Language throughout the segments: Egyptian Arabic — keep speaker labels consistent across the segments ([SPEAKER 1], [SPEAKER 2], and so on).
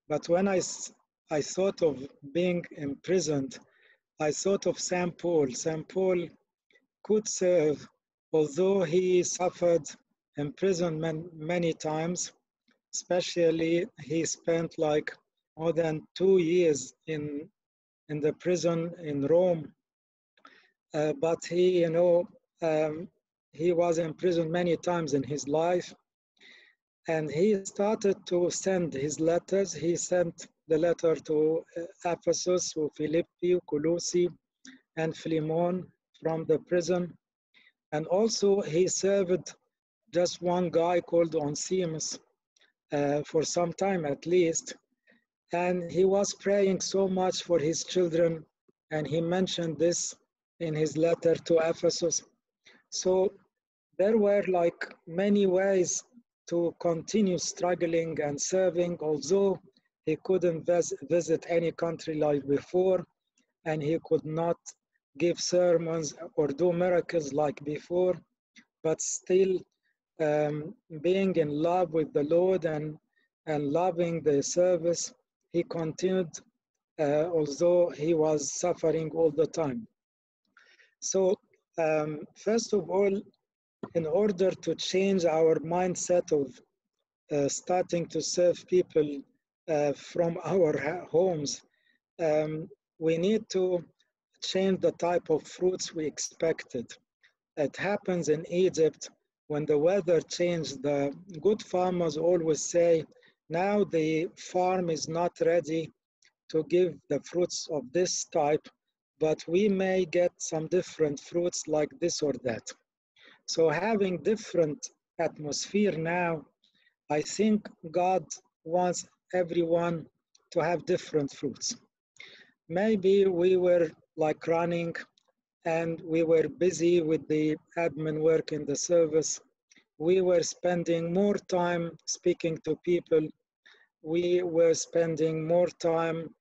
[SPEAKER 1] But when I, I thought of being imprisoned, I thought of St. Paul. St. Paul could serve, although he suffered imprisonment many times, especially he spent like more than two years in, in the prison in Rome. Uh, but he, you know, um, he was in prison many times in his life. And he started to send his letters. He sent the letter to Ephesus, to Philippi, Colossae, and Philemon from the prison. And also he served just one guy called Onesimus uh, for some time at least. And he was praying so much for his children. And he mentioned this in his letter to Ephesus. So there were like many ways to continue struggling and serving, although he couldn't vis visit any country like before, and he could not give sermons or do miracles like before, but still um, being in love with the Lord and, and loving the service, he continued, uh, although he was suffering all the time. So, um, first of all, in order to change our mindset of uh, starting to serve people uh, from our homes, um, we need to change the type of fruits we expected. It happens in Egypt when the weather changed. The good farmers always say, now the farm is not ready to give the fruits of this type, but we may get some different fruits like this or that. So having different atmosphere now, I think God wants everyone to have different fruits. Maybe we were like running and we were busy with the admin work in the service. We were spending more time speaking to people. We were spending more time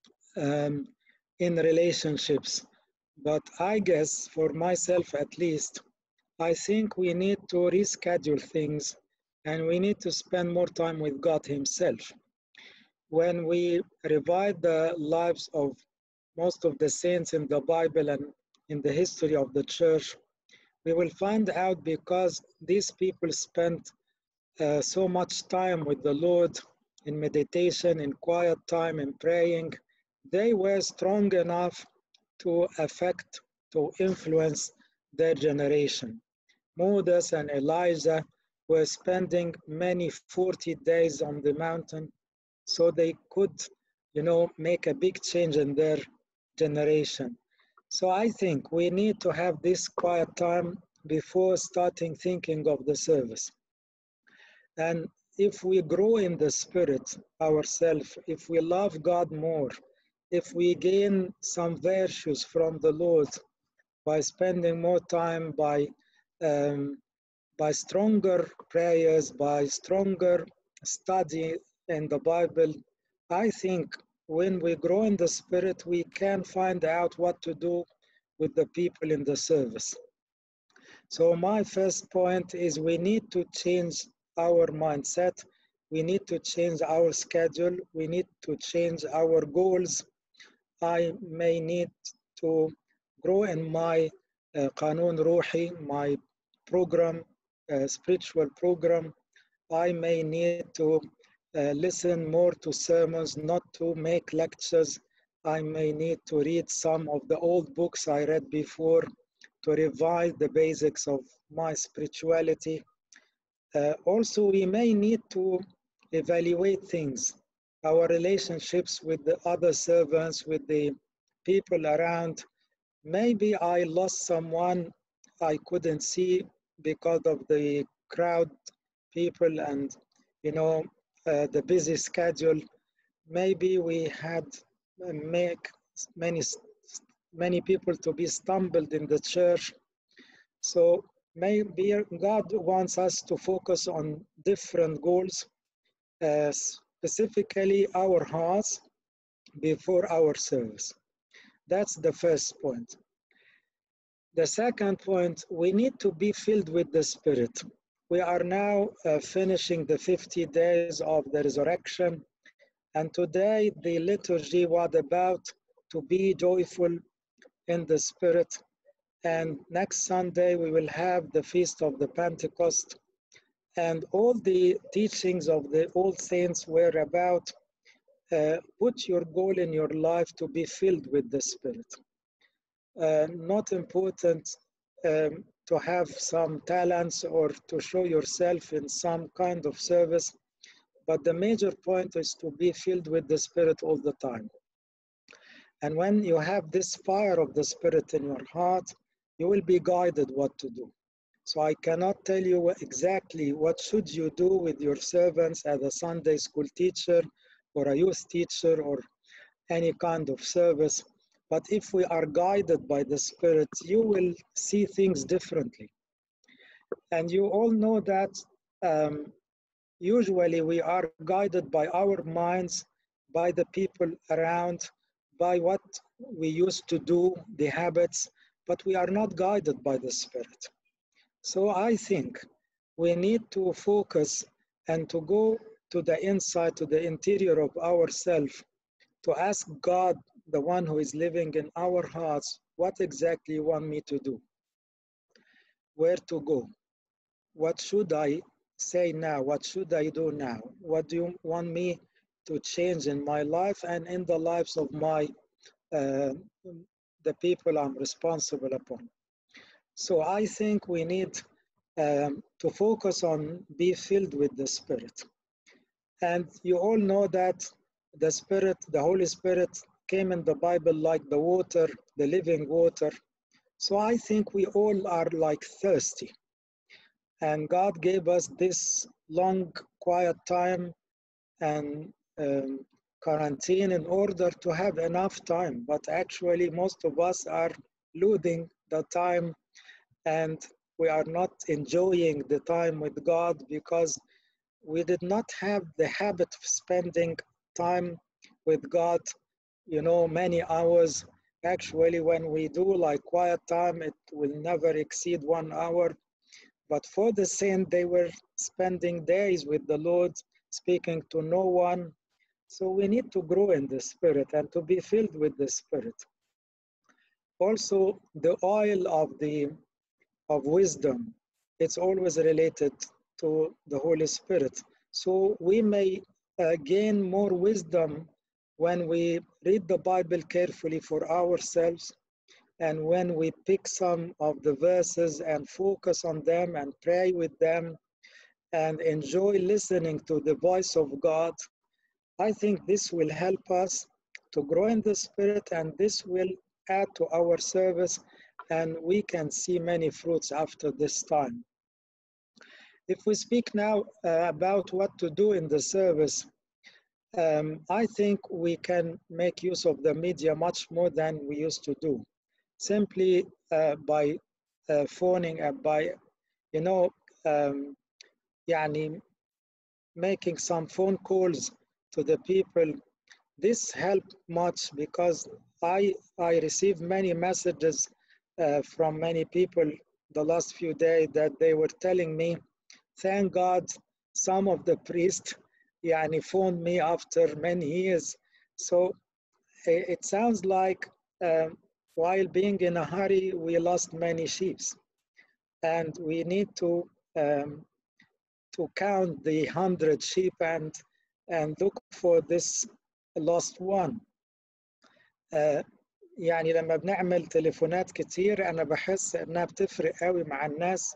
[SPEAKER 1] um, in relationships. But I guess for myself at least, I think we need to reschedule things and we need to spend more time with God Himself. When we revive the lives of most of the saints in the Bible and in the history of the church, we will find out because these people spent uh, so much time with the Lord in meditation, in quiet time, in praying, they were strong enough to affect, to influence their generation. Moses and Elijah were spending many 40 days on the mountain so they could, you know, make a big change in their generation. So I think we need to have this quiet time before starting thinking of the service. And if we grow in the spirit ourselves, if we love God more, if we gain some virtues from the Lord by spending more time by um, by stronger prayers, by stronger study in the Bible, I think when we grow in the Spirit, we can find out what to do with the people in the service. So, my first point is we need to change our mindset, we need to change our schedule, we need to change our goals. I may need to grow in my uh, Qanun Ruhi, my program, uh, spiritual program, I may need to uh, listen more to sermons, not to make lectures. I may need to read some of the old books I read before to revise the basics of my spirituality. Uh, also, we may need to evaluate things, our relationships with the other servants, with the people around. Maybe I lost someone I couldn't see because of the crowd people and you know uh, the busy schedule maybe we had uh, make many many people to be stumbled in the church so maybe god wants us to focus on different goals uh, specifically our hearts before our service that's the first point the second point, we need to be filled with the Spirit. We are now uh, finishing the 50 days of the resurrection. And today the liturgy was about to be joyful in the Spirit. And next Sunday we will have the Feast of the Pentecost. And all the teachings of the old saints were about uh, put your goal in your life to be filled with the Spirit. Uh, not important um, to have some talents or to show yourself in some kind of service, but the major point is to be filled with the Spirit all the time. And when you have this fire of the Spirit in your heart, you will be guided what to do. So I cannot tell you exactly what should you do with your servants as a Sunday school teacher or a youth teacher or any kind of service. But if we are guided by the Spirit, you will see things differently. And you all know that um, usually we are guided by our minds, by the people around, by what we used to do, the habits, but we are not guided by the Spirit. So I think we need to focus and to go to the inside, to the interior of ourselves, to ask God, the one who is living in our hearts, what exactly you want me to do? Where to go? What should I say now? What should I do now? What do you want me to change in my life and in the lives of my uh, the people I'm responsible upon? So I think we need um, to focus on be filled with the Spirit. And you all know that the Spirit, the Holy Spirit, came in the Bible like the water, the living water. So I think we all are like thirsty. And God gave us this long, quiet time and um, quarantine in order to have enough time. But actually, most of us are losing the time and we are not enjoying the time with God because we did not have the habit of spending time with God, you know, many hours. Actually, when we do like quiet time, it will never exceed one hour. But for the saint, they were spending days with the Lord, speaking to no one. So we need to grow in the Spirit and to be filled with the Spirit. Also, the oil of the of wisdom, it's always related to the Holy Spirit. So we may uh, gain more wisdom when we read the Bible carefully for ourselves and when we pick some of the verses and focus on them and pray with them and enjoy listening to the voice of God, I think this will help us to grow in the Spirit and this will add to our service and we can see many fruits after this time. If we speak now uh, about what to do in the service, um, I think we can make use of the media much more than we used to do. Simply uh, by uh, phoning, uh, by, you know, um, يعني making some phone calls to the people. This helped much because I, I received many messages uh, from many people the last few days that they were telling me, thank God some of the priests yani, phoned me after many years. So it, it sounds like um, while being in a hurry, we lost many sheep. And we need to um, to count the hundred sheep and and look for this lost one. Uh, يعني لما بنعمل تليفونات كتير انا بحس انها بتفرق قوي مع الناس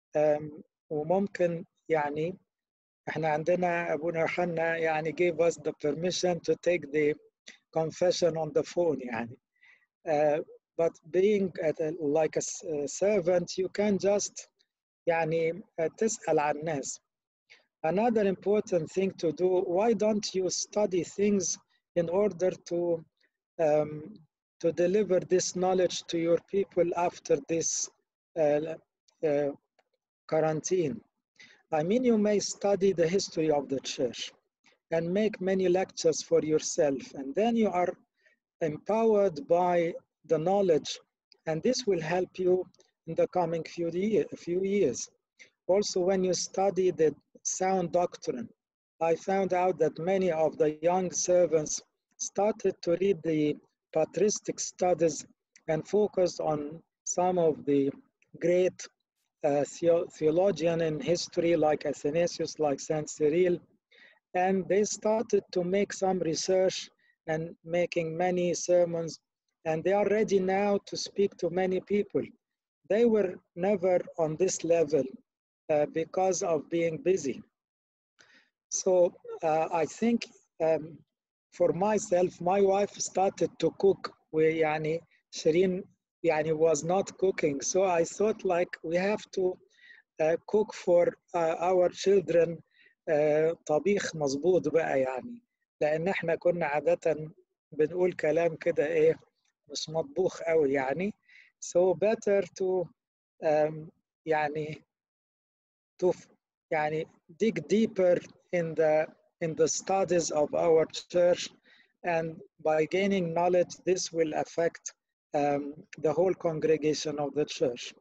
[SPEAKER 1] وممكن يعني احنا عندنا ابونا يوحنا يعني gave us the permission to take the confession on the phone يعني uh, but being at a, like a servant you can just يعني تسأل عن الناس another important thing to do why don't you study things in order to um, to deliver this knowledge to your people after this uh, uh, quarantine. I mean, you may study the history of the church and make many lectures for yourself, and then you are empowered by the knowledge, and this will help you in the coming few, year, few years. Also, when you study the sound doctrine, I found out that many of the young servants started to read the patristic studies and focused on some of the great uh, theologian in history like Athanasius, like Saint Cyril, and they started to make some research and making many sermons, and they are ready now to speak to many people. They were never on this level uh, because of being busy. So uh, I think um, for myself, my wife started to cook. We, يعني, Shireen يعني, was not cooking. So I thought like we have to uh, cook for uh, our children uh, طبيخ مظبوط بقى يعني لأن احنا كنا عادة بنقول كلام كده ايه مش مطبوخ قوي يعني so better to um, يعني to يعني dig deeper in the in the studies of our church and by gaining knowledge this will affect um, the whole congregation of the church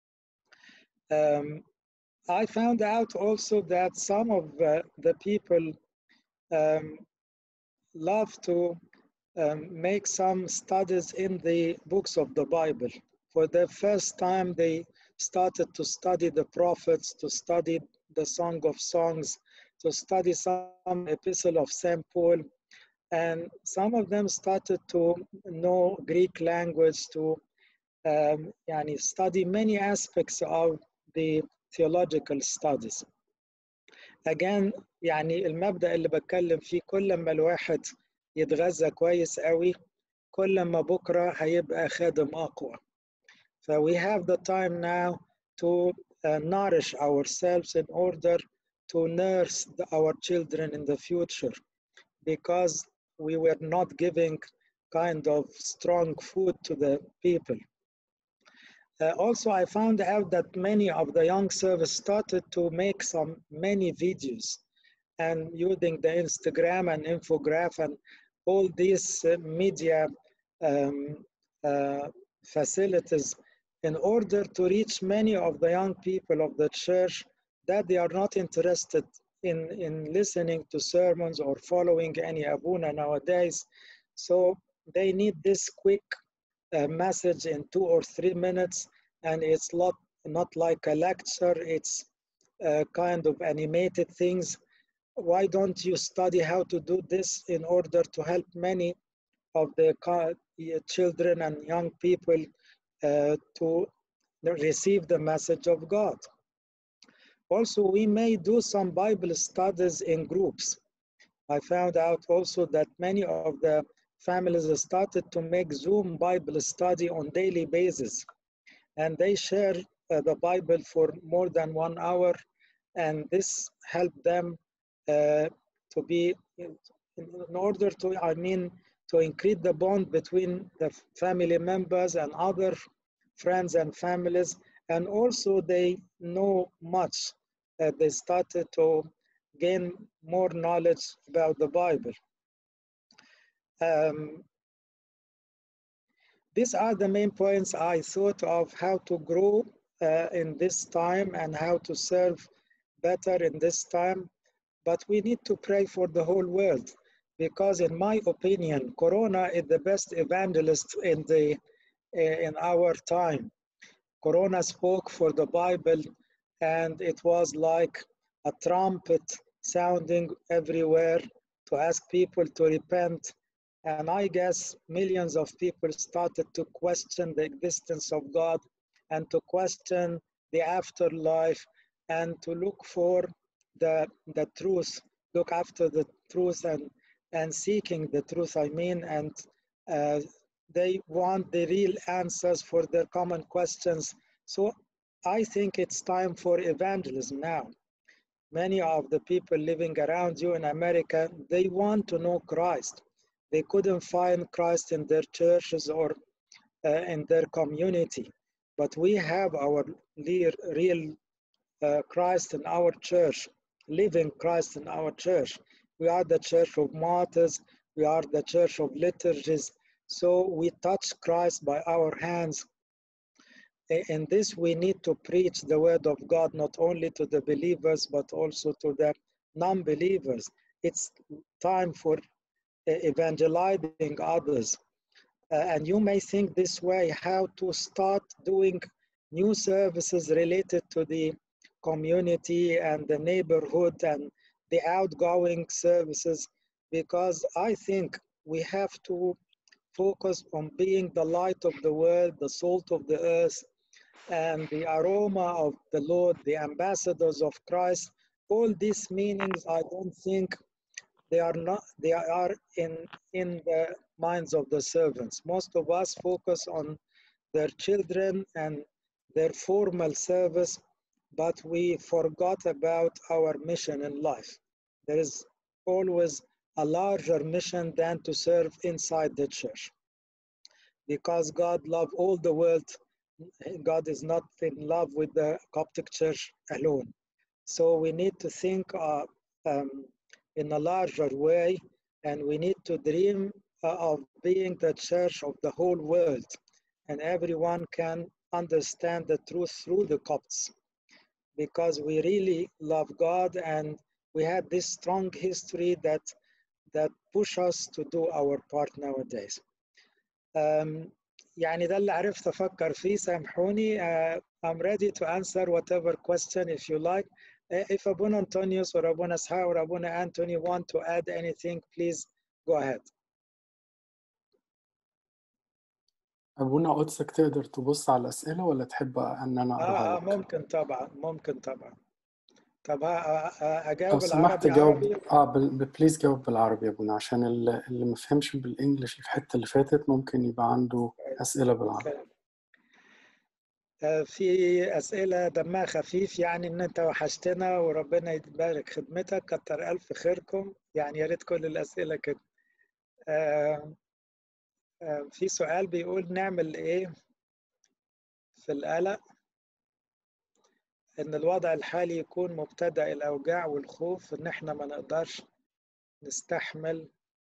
[SPEAKER 1] um, I found out also that some of uh, the people um, love to um, make some studies in the books of the Bible. For the first time, they started to study the prophets, to study the Song of Songs, to study some epistle of St. Paul. And some of them started to know Greek language, to um, yani study many aspects of the theological studies. Again, يعني المبدأ اللي بتكلم فيه كل ما الواحد يتغذى كويس قوي كل ما بكرة هيبقى خادم أقوى. So we have the time now to uh, nourish ourselves in order to nurse the, our children in the future because we were not giving kind of strong food to the people. Uh, also, I found out that many of the young service started to make some many videos and using the Instagram and infograph and all these uh, media um, uh, facilities in order to reach many of the young people of the church that they are not interested in, in listening to sermons or following any abuna nowadays. So they need this quick uh, message in two or three minutes and it's not, not like a lecture, it's uh, kind of animated things. Why don't you study how to do this in order to help many of the children and young people uh, to receive the message of God? Also, we may do some Bible studies in groups. I found out also that many of the families started to make Zoom Bible study on daily basis. And they share uh, the Bible for more than one hour. And this helped them uh, to be, in order to, I mean, to increase the bond between the family members and other friends and families. And also they know much. Uh, they started to gain more knowledge about the Bible. Um, these are the main points I thought of how to grow uh, in this time and how to serve better in this time. But we need to pray for the whole world because in my opinion, Corona is the best evangelist in, the, in our time. Corona spoke for the Bible and it was like a trumpet sounding everywhere to ask people to repent and I guess millions of people started to question the existence of God and to question the afterlife and to look for the, the truth, look after the truth and, and seeking the truth, I mean, and uh, they want the real answers for their common questions. So I think it's time for evangelism now. Many of the people living around you in America, they want to know Christ they couldn't find Christ in their churches or uh, in their community. But we have our real uh, Christ in our church, living Christ in our church. We are the church of martyrs, we are the church of liturgies. So we touch Christ by our hands. In this, we need to preach the word of God not only to the believers, but also to the non-believers. It's time for evangelizing others. Uh, and you may think this way, how to start doing new services related to the community and the neighborhood and the outgoing services, because I think we have to focus on being the light of the world, the salt of the earth, and the aroma of the Lord, the ambassadors of Christ. All these meanings, I don't think they are not they are in in the minds of the servants most of us focus on their children and their formal service but we forgot about our mission in life there is always a larger mission than to serve inside the church because god loved all the world god is not in love with the coptic church alone so we need to think uh, um, in a larger way, and we need to dream uh, of being the church of the whole world, and everyone can understand the truth through the Copts, because we really love God, and we had this strong history that that push us to do our part nowadays. Um, يعني ده اللي عرفت افكر فيه سامحوني uh, I'm ready to answer whatever question if you like if Abuna Antonius or Abuna Sha or Abuna Anthony want to add anything, please go ahead.
[SPEAKER 2] أبونا قدسك تقدر تبص على الأسئلة ولا تحب أن أنا أقراها
[SPEAKER 1] آه, آه ممكن طبعا ممكن طبعا طب أجاوب
[SPEAKER 2] لو سمحت
[SPEAKER 1] بالعربي
[SPEAKER 2] جاوب
[SPEAKER 1] عربي
[SPEAKER 2] اه بل... بليز جاوب بالعربي يا ابونا عشان اللي, اللي ما فهمش بالانجلش الحته اللي فاتت ممكن يبقى عنده اسئله بالعربي
[SPEAKER 1] آه، في أسئلة دمها خفيف يعني إن أنت وحشتنا وربنا يبارك خدمتك كتر ألف خيركم يعني يا ريت كل الأسئلة كده آه، آه، في سؤال بيقول نعمل إيه في القلق إن الوضع الحالي يكون مبتدأ الأوجاع والخوف إن إحنا ما نقدرش نستحمل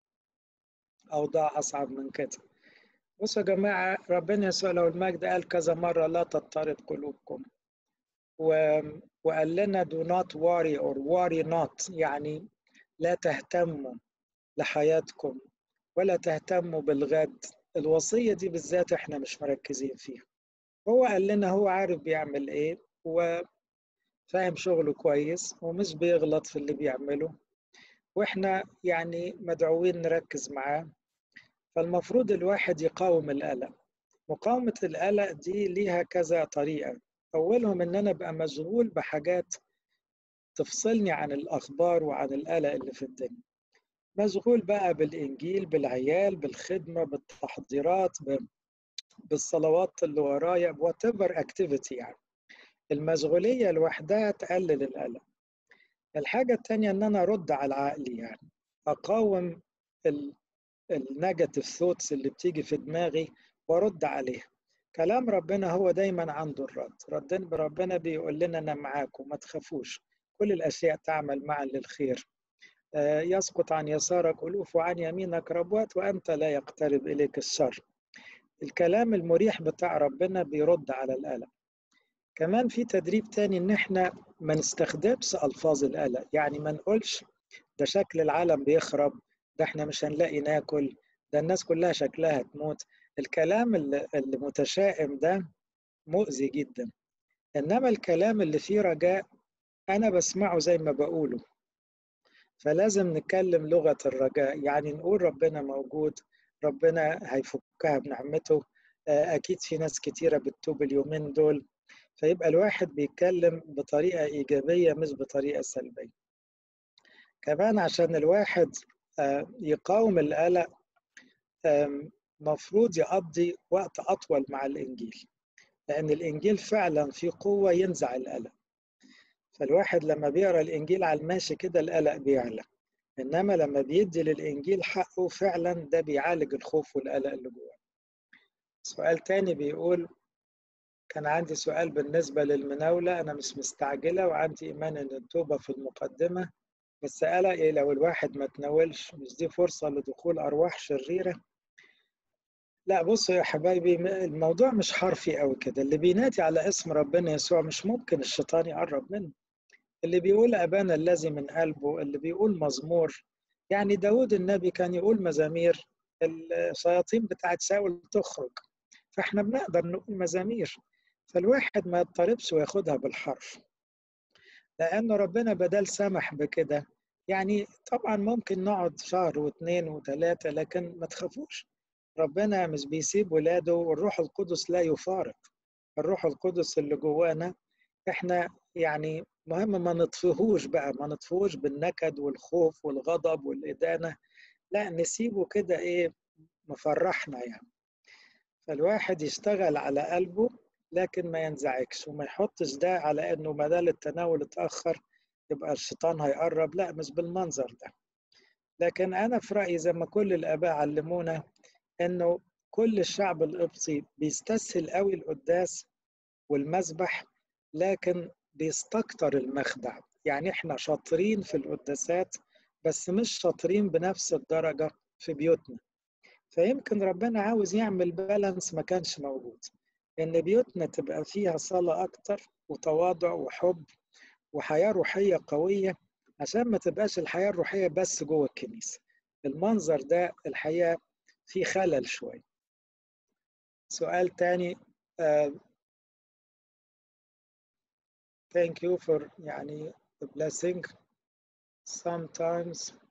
[SPEAKER 1] أوضاع أصعب من كده بصوا يا جماعة ربنا يسوع له المجد قال كذا مرة لا تضطرب قلوبكم و... وقال لنا do not worry or worry not يعني لا تهتموا لحياتكم ولا تهتموا بالغد الوصية دي بالذات احنا مش مركزين فيها هو قال لنا هو عارف بيعمل ايه وفاهم شغله كويس ومش بيغلط في اللي بيعمله واحنا يعني مدعوين نركز معاه فالمفروض الواحد يقاوم القلق مقاومة القلق دي ليها كذا طريقة أولهم إن أنا أبقى مشغول بحاجات تفصلني عن الأخبار وعن القلق اللي في الدنيا مشغول بقى بالإنجيل بالعيال بالخدمة بالتحضيرات بالصلوات اللي ورايا whatever activity يعني المشغولية لوحدها تقلل القلق الحاجة التانية إن أنا أرد على عقلي يعني أقاوم النيجاتيف ثوتس اللي بتيجي في دماغي وارد عليها كلام ربنا هو دايما عنده الرد ردنا ربنا بيقول لنا انا معاكم ما تخافوش كل الاشياء تعمل معا للخير يسقط عن يسارك ألوف وعن يمينك ربوات وأنت لا يقترب إليك الشر الكلام المريح بتاع ربنا بيرد على القلق كمان في تدريب تاني إن إحنا ما نستخدمش ألفاظ القلق يعني ما نقولش ده شكل العالم بيخرب ده احنا مش هنلاقي ناكل ده الناس كلها شكلها تموت الكلام المتشائم ده مؤذي جدا انما الكلام اللي فيه رجاء انا بسمعه زي ما بقوله فلازم نتكلم لغة الرجاء يعني نقول ربنا موجود ربنا هيفكها بنعمته أكيد في ناس كتيرة بتتوب اليومين دول فيبقى الواحد بيتكلم بطريقة إيجابية مش بطريقة سلبية كمان عشان الواحد يقاوم القلق مفروض يقضي وقت أطول مع الإنجيل لأن الإنجيل فعلا فيه قوة ينزع القلق فالواحد لما بيقرأ الإنجيل على الماشي كده القلق بيعلى إنما لما بيدي للإنجيل حقه فعلا ده بيعالج الخوف والقلق اللي جواه سؤال تاني بيقول كان عندي سؤال بالنسبة للمناولة أنا مش مستعجلة وعندي إيمان إن التوبة في المقدمة بس قلق إيه لو الواحد ما تناولش مش دي فرصة لدخول أرواح شريرة لا بصوا يا حبايبي الموضوع مش حرفي قوي كده اللي بينادي على اسم ربنا يسوع مش ممكن الشيطان يقرب منه اللي بيقول أبانا الذي من قلبه اللي بيقول مزمور يعني داود النبي كان يقول مزامير الشياطين بتاعت ساول تخرج فاحنا بنقدر نقول مزامير فالواحد ما يضطربش وياخدها بالحرف لأنه ربنا بدل سمح بكده يعني طبعا ممكن نقعد شهر واثنين وثلاثة لكن ما تخافوش ربنا مش بيسيب ولاده والروح القدس لا يفارق الروح القدس اللي جوانا احنا يعني مهم ما نطفيهوش بقى ما نطفيهوش بالنكد والخوف والغضب والإدانة لا نسيبه كده ايه مفرحنا يعني فالواحد يشتغل على قلبه لكن ما ينزعجش وما يحطش ده على انه ما دام التناول اتاخر يبقى الشيطان هيقرب لا مش بالمنظر ده لكن انا في رايي زي ما كل الاباء علمونا انه كل الشعب القبطي بيستسهل قوي القداس والمذبح لكن بيستكتر المخدع يعني احنا شاطرين في القداسات بس مش شاطرين بنفس الدرجه في بيوتنا فيمكن ربنا عاوز يعمل بالانس ما كانش موجود ان بيوتنا تبقى فيها صلاه اكتر وتواضع وحب وحياه روحيه قويه عشان ما تبقاش الحياه الروحيه بس جوه الكنيسه المنظر ده الحقيقه فيه خلل شويه سؤال تاني uh, thank you for يعني the blessing sometimes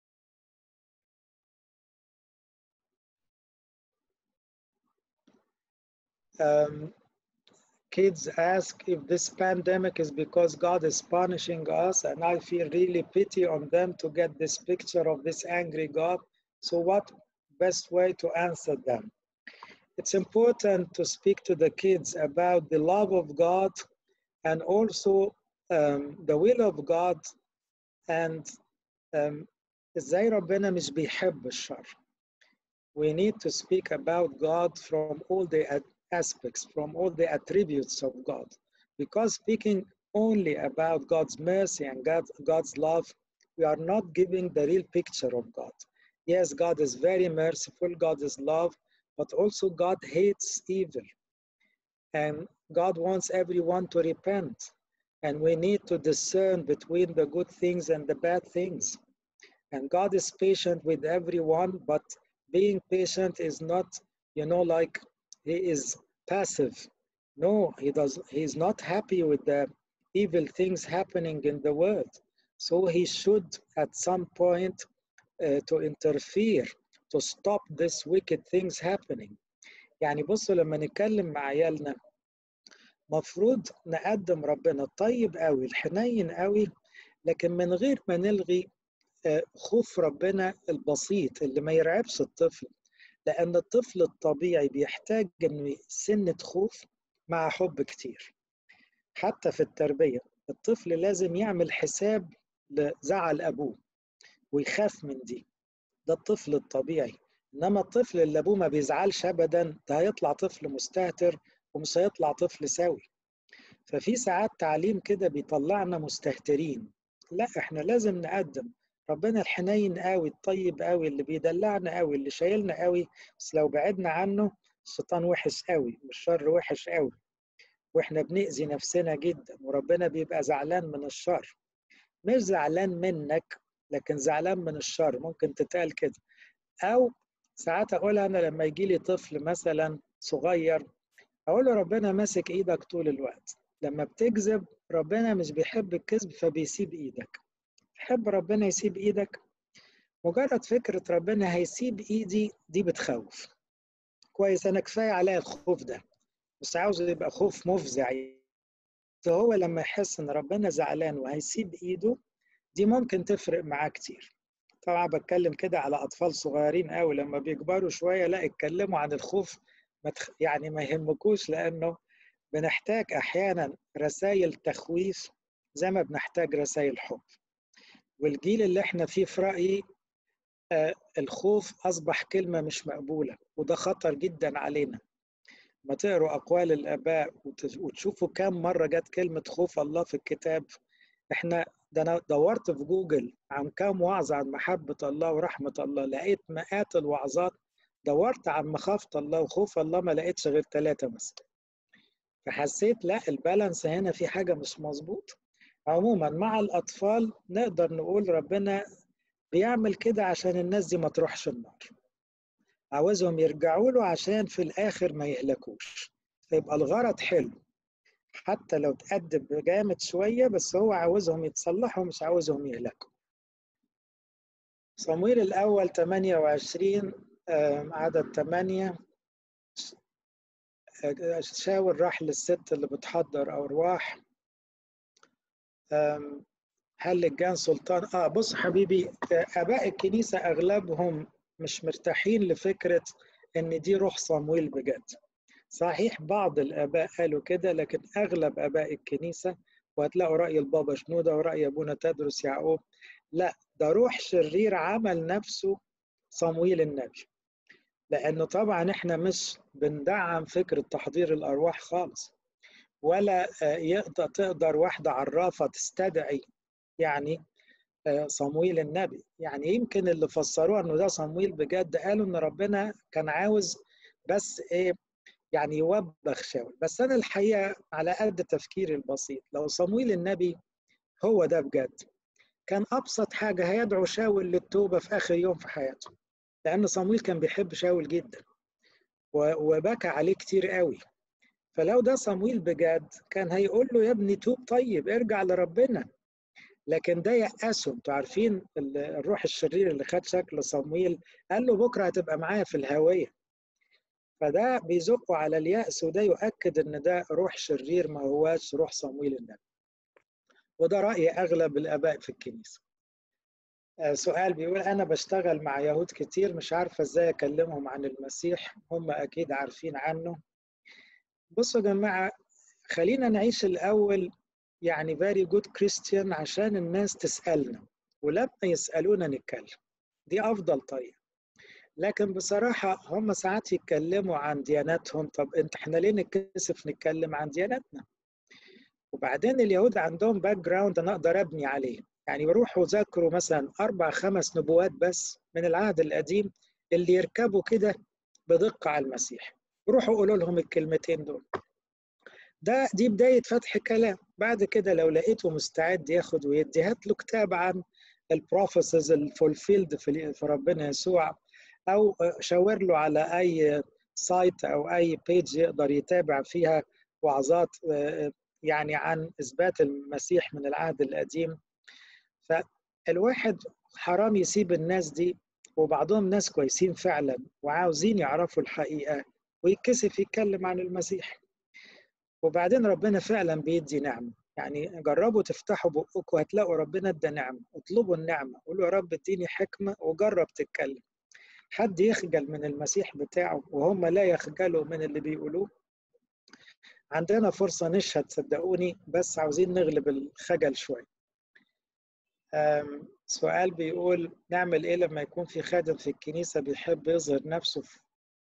[SPEAKER 1] um, kids ask if this pandemic is because God is punishing us, and I feel really pity on them to get this picture of this angry God. So, what best way to answer them? It's important to speak to the kids about the love of God and also um, the will of God and um, ازاي ربنا مش بيحب الشر. We need to speak about God from all the aspects, from all the attributes of God. Because speaking only about God's mercy and God's, God's love, we are not giving the real picture of God. Yes, God is very merciful, God is love, but also God hates evil. And God wants everyone to repent. And we need to discern between the good things and the bad things. And God is patient with everyone, but being patient is not, you know, like he is passive. No, he does he's not happy with the evil things happening in the world. So he should at some point uh, to interfere to stop this wicked things happening. يعني بصوا لما نتكلم مع عيالنا مفروض نقدم ربنا الطيب قوي الحنين قوي لكن من غير ما نلغي خوف ربنا البسيط اللي ما يرعبش الطفل لأن الطفل الطبيعي بيحتاج إنه سنة خوف مع حب كتير حتى في التربية الطفل لازم يعمل حساب لزعل أبوه ويخاف من دي ده الطفل الطبيعي إنما الطفل اللي أبوه ما بيزعلش أبدا ده هيطلع طفل مستهتر ومش هيطلع طفل سوي ففي ساعات تعليم كده بيطلعنا مستهترين لا احنا لازم نقدم ربنا الحنين قوي الطيب قوي اللي بيدلعنا قوي اللي شايلنا قوي بس لو بعدنا عنه الشيطان وحش قوي والشر وحش قوي واحنا بنأذي نفسنا جدا وربنا بيبقى زعلان من الشر مش زعلان منك لكن زعلان من الشر ممكن تتقال كده او ساعات اقولها انا لما يجي لي طفل مثلا صغير اقول له ربنا ماسك ايدك طول الوقت لما بتكذب ربنا مش بيحب الكذب فبيسيب ايدك تحب ربنا يسيب ايدك مجرد فكرة ربنا هيسيب ايدي دي بتخوف كويس انا كفاية عليا الخوف ده بس عاوز يبقى خوف مفزع فهو لما يحس ان ربنا زعلان وهيسيب ايده دي ممكن تفرق معاه كتير طبعا بتكلم كده على اطفال صغيرين قوي لما بيكبروا شويه لا يتكلموا عن الخوف ما تخ... يعني ما يهمكوش لانه بنحتاج احيانا رسائل تخويف زي ما بنحتاج رسائل حب والجيل اللي احنا فيه في رايي آه الخوف اصبح كلمه مش مقبوله وده خطر جدا علينا ما تقروا اقوال الاباء وتشوفوا كم مره جت كلمه خوف الله في الكتاب احنا ده انا دورت في جوجل عن كام وعظ عن محبه الله ورحمه الله لقيت مئات الوعظات دورت عن مخافه الله وخوف الله ما لقيتش غير ثلاثه مثلا فحسيت لا البالانس هنا في حاجه مش مظبوط عموما مع الأطفال نقدر نقول ربنا بيعمل كده عشان الناس دي ما تروحش النار عاوزهم يرجعوا له عشان في الآخر ما يهلكوش فيبقى الغرض حلو حتى لو تأدب جامد شوية بس هو عاوزهم يتصلحوا مش عاوزهم يهلكوا صمويل الأول 28 عدد 8 شاور راح للست اللي بتحضر أرواح هل للجان سلطان اه بص حبيبي اباء الكنيسه اغلبهم مش مرتاحين لفكره ان دي روح صمويل بجد صحيح بعض الاباء قالوا كده لكن اغلب اباء الكنيسه وهتلاقوا راي البابا شنوده وراي ابونا تدرس يعقوب لا ده روح شرير عمل نفسه صمويل النبي لانه طبعا احنا مش بندعم فكره تحضير الارواح خالص ولا يقدر تقدر واحده عرافه تستدعي يعني صمويل النبي يعني يمكن اللي فسروه انه ده صمويل بجد قالوا ان ربنا كان عاوز بس ايه يعني يوبخ شاول بس انا الحقيقه على قد تفكيري البسيط لو صمويل النبي هو ده بجد كان ابسط حاجه هيدعو شاول للتوبه في اخر يوم في حياته لان صمويل كان بيحب شاول جدا وبكى عليه كتير قوي فلو ده صمويل بجد كان هيقول له يا ابني توب طيب ارجع لربنا لكن ده يأسه انتوا عارفين الروح الشرير اللي خد شكل صمويل قال له بكره هتبقى معايا في الهاويه فده بيزقه على اليأس وده يؤكد ان ده روح شرير ما هواش روح صمويل النبي وده رأي أغلب الآباء في الكنيسة سؤال بيقول أنا بشتغل مع يهود كتير مش عارفة إزاي أكلمهم عن المسيح هم أكيد عارفين عنه بصوا يا جماعة خلينا نعيش الأول يعني very good Christian عشان الناس تسألنا ولما يسألونا نتكلم دي أفضل طريقة لكن بصراحة هم ساعات يتكلموا عن دياناتهم طب انت احنا ليه نتكسف نتكلم عن دياناتنا وبعدين اليهود عندهم باك جراوند انا اقدر ابني عليه يعني بيروحوا يذاكروا مثلا اربع خمس نبوات بس من العهد القديم اللي يركبوا كده بدقة على المسيح روحوا قولوا لهم الكلمتين دول ده دي بداية فتح كلام بعد كده لو لقيته مستعد ياخد ويدي هات له كتاب عن البروفيسز الفولفيلد في ربنا يسوع او شاور له على اي سايت او اي بيج يقدر يتابع فيها وعظات يعني عن اثبات المسيح من العهد القديم فالواحد حرام يسيب الناس دي وبعضهم ناس كويسين فعلا وعاوزين يعرفوا الحقيقه ويتكسف يتكلم عن المسيح وبعدين ربنا فعلا بيدي نعمه يعني جربوا تفتحوا بقكم هتلاقوا ربنا ادى نعمه اطلبوا النعمه قولوا يا رب اديني حكمه وجرب تتكلم حد يخجل من المسيح بتاعه وهم لا يخجلوا من اللي بيقولوه عندنا فرصة نشهد صدقوني بس عاوزين نغلب الخجل شوية سؤال بيقول نعمل ايه لما يكون في خادم في الكنيسة بيحب يظهر نفسه في,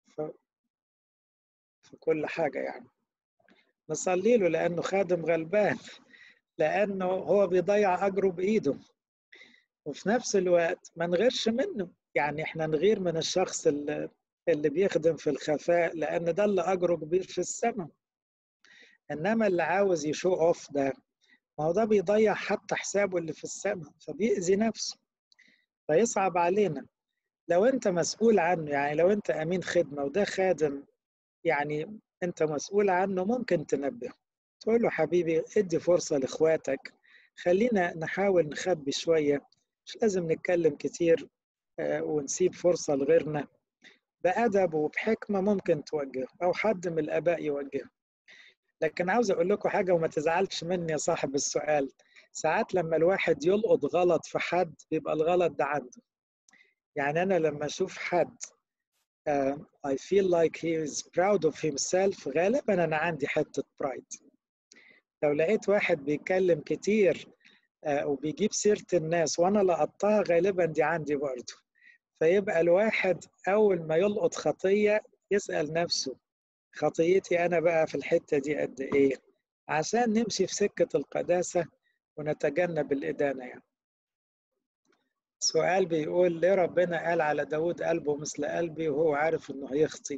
[SPEAKER 1] في كل حاجة يعني نصلي له لأنه خادم غلبان لأنه هو بيضيع أجره بإيده وفي نفس الوقت ما نغيرش منه يعني احنا نغير من الشخص اللي, اللي بيخدم في الخفاء لأن ده اللي أجره كبير في السماء إنما اللي عاوز يشو أوف ده ما هو ده بيضيع حتى حسابه اللي في السماء فبيأذي نفسه فيصعب علينا لو أنت مسؤول عنه يعني لو أنت أمين خدمة وده خادم يعني أنت مسؤول عنه ممكن تنبهه تقول له حبيبي ادي فرصة لإخواتك خلينا نحاول نخبي شوية مش لازم نتكلم كتير ونسيب فرصة لغيرنا بأدب وبحكمة ممكن توجهه أو حد من الآباء يوجهه لكن عاوز أقول لكم حاجة وما تزعلش مني يا صاحب السؤال ساعات لما الواحد يلقط غلط في حد بيبقى الغلط ده عنده يعني أنا لما أشوف حد uh, I feel like he is proud of himself غالبا أنا عندي حتة pride لو لقيت واحد بيتكلم كتير uh, وبيجيب سيرة الناس وأنا لقطتها غالبا دي عندي برضه فيبقى الواحد أول ما يلقط خطية يسأل نفسه خطيتي أنا بقى في الحتة دي قد إيه عشان نمشي في سكة القداسة ونتجنب الإدانة يعني سؤال بيقول ليه ربنا قال على داود قلبه مثل قلبي وهو عارف إنه هيخطي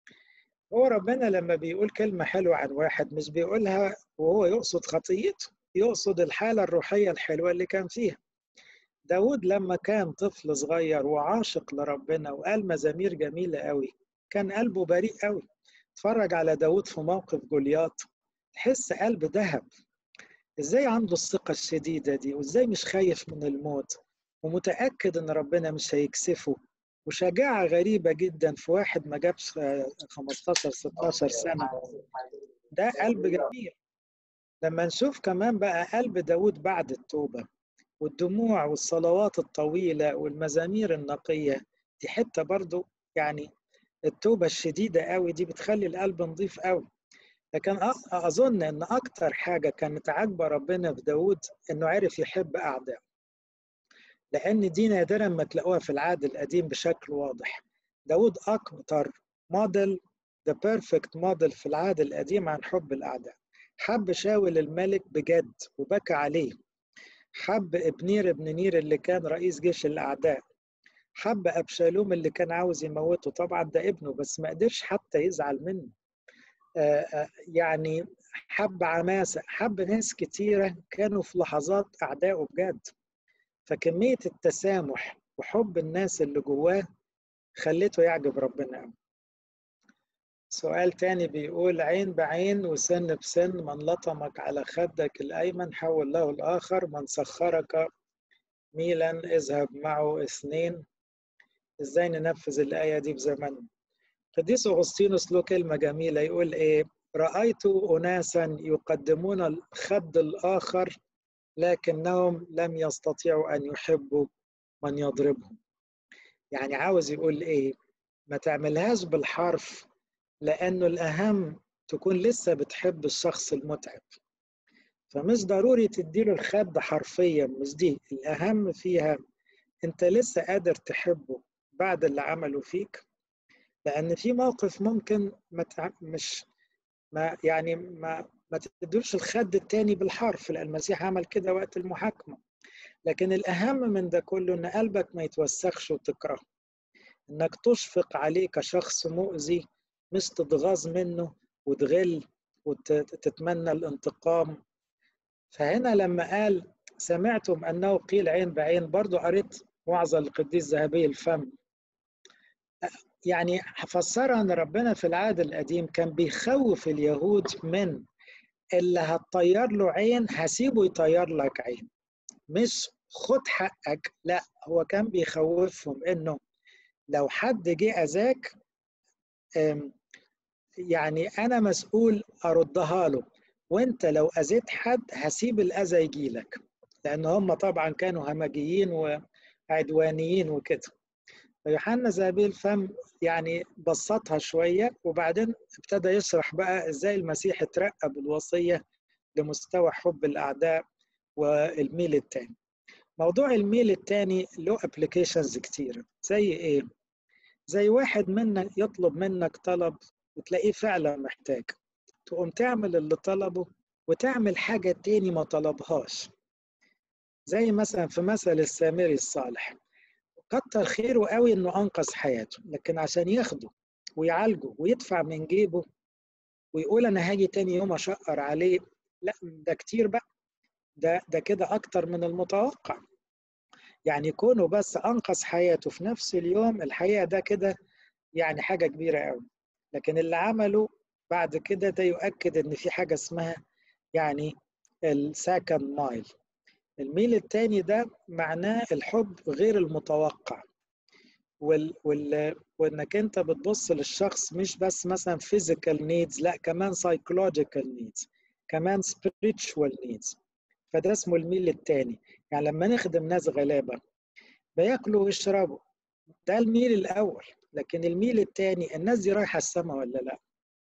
[SPEAKER 1] هو ربنا لما بيقول كلمة حلوة عن واحد مش بيقولها وهو يقصد خطيته يقصد الحالة الروحية الحلوة اللي كان فيها داود لما كان طفل صغير وعاشق لربنا وقال مزامير جميلة قوي كان قلبه بريء قوي اتفرج على داود في موقف جولياط تحس قلب ذهب ازاي عنده الثقة الشديدة دي وازاي مش خايف من الموت ومتأكد ان ربنا مش هيكسفه وشجاعة غريبة جدا في واحد ما جابش 15 16 سنة ده قلب جميل لما نشوف كمان بقى قلب داود بعد التوبة والدموع والصلوات الطويلة والمزامير النقية دي حتة برضو يعني التوبة الشديدة قوي دي بتخلي القلب نظيف قوي لكن أظن أن أكتر حاجة كانت عاجبة ربنا في داود أنه عرف يحب أعدائه لأن دي نادرا ما تلاقوها في العهد القديم بشكل واضح داود أكتر موديل ذا بيرفكت موديل في العهد القديم عن حب الأعداء حب شاول الملك بجد وبكى عليه حب ابنير ابن نير اللي كان رئيس جيش الأعداء حب أبشالوم اللي كان عاوز يموته طبعا ده ابنه بس ما قدرش حتى يزعل منه آآ آآ يعني حب عماسة حب ناس كتيرة كانوا في لحظات أعدائه بجد فكمية التسامح وحب الناس اللي جواه خليته يعجب ربنا قوي سؤال تاني بيقول عين بعين وسن بسن من لطمك على خدك الأيمن حول له الآخر من سخرك ميلا اذهب معه اثنين ازاي ننفذ الآية دي بزمننا قديس أغسطينوس له كلمة جميلة يقول إيه رأيت أناسا يقدمون الخد الآخر لكنهم لم يستطيعوا أن يحبوا من يضربهم يعني عاوز يقول إيه ما تعملهاش بالحرف لأنه الأهم تكون لسه بتحب الشخص المتعب فمش ضروري تديله الخد حرفيا مش دي الأهم فيها أنت لسه قادر تحبه بعد اللي عمله فيك لأن في موقف ممكن ما تع... مش ما يعني ما ما تديلوش الخد التاني بالحرف لأن المسيح عمل كده وقت المحاكمة لكن الأهم من ده كله إن قلبك ما يتوسخش وتكرهه إنك تشفق عليه كشخص مؤذي مش تتغاظ منه وتغل وتتمنى الانتقام فهنا لما قال سمعتم أنه قيل عين بعين برضو قريت وعظة القديس ذهبي الفم يعني فسرها ان ربنا في العهد القديم كان بيخوف اليهود من اللي هتطير له عين هسيبه يطير لك عين مش خد حقك لا هو كان بيخوفهم انه لو حد جه اذاك يعني انا مسؤول اردها له وانت لو اذيت حد هسيب الاذى يجي لك لان هم طبعا كانوا همجيين وعدوانيين وكده فيوحنا ذهبي الفم يعني بسطها شوية وبعدين ابتدى يشرح بقى ازاي المسيح اترقى بالوصية لمستوى حب الأعداء والميل التاني موضوع الميل التاني له ابلكيشنز كتيرة زي ايه؟ زي واحد منك يطلب منك طلب وتلاقيه فعلا محتاج تقوم تعمل اللي طلبه وتعمل حاجة تاني ما طلبهاش زي مثلا في مثل السامري الصالح كتر خيره قوي انه انقذ حياته لكن عشان ياخده ويعالجه ويدفع من جيبه ويقول انا هاجي تاني يوم اشقر عليه لا ده كتير بقى ده ده كده اكتر من المتوقع يعني كونه بس انقذ حياته في نفس اليوم الحقيقه ده كده يعني حاجه كبيره قوي لكن اللي عمله بعد كده ده يؤكد ان في حاجه اسمها يعني السكند مايل الميل التاني ده معناه الحب غير المتوقع وال وال وانك انت بتبص للشخص مش بس مثلا physical needs لا كمان psychological needs كمان spiritual needs فده اسمه الميل التاني يعني لما نخدم ناس غلابة بياكلوا ويشربوا ده الميل الأول لكن الميل التاني الناس دي رايحة السما ولا لا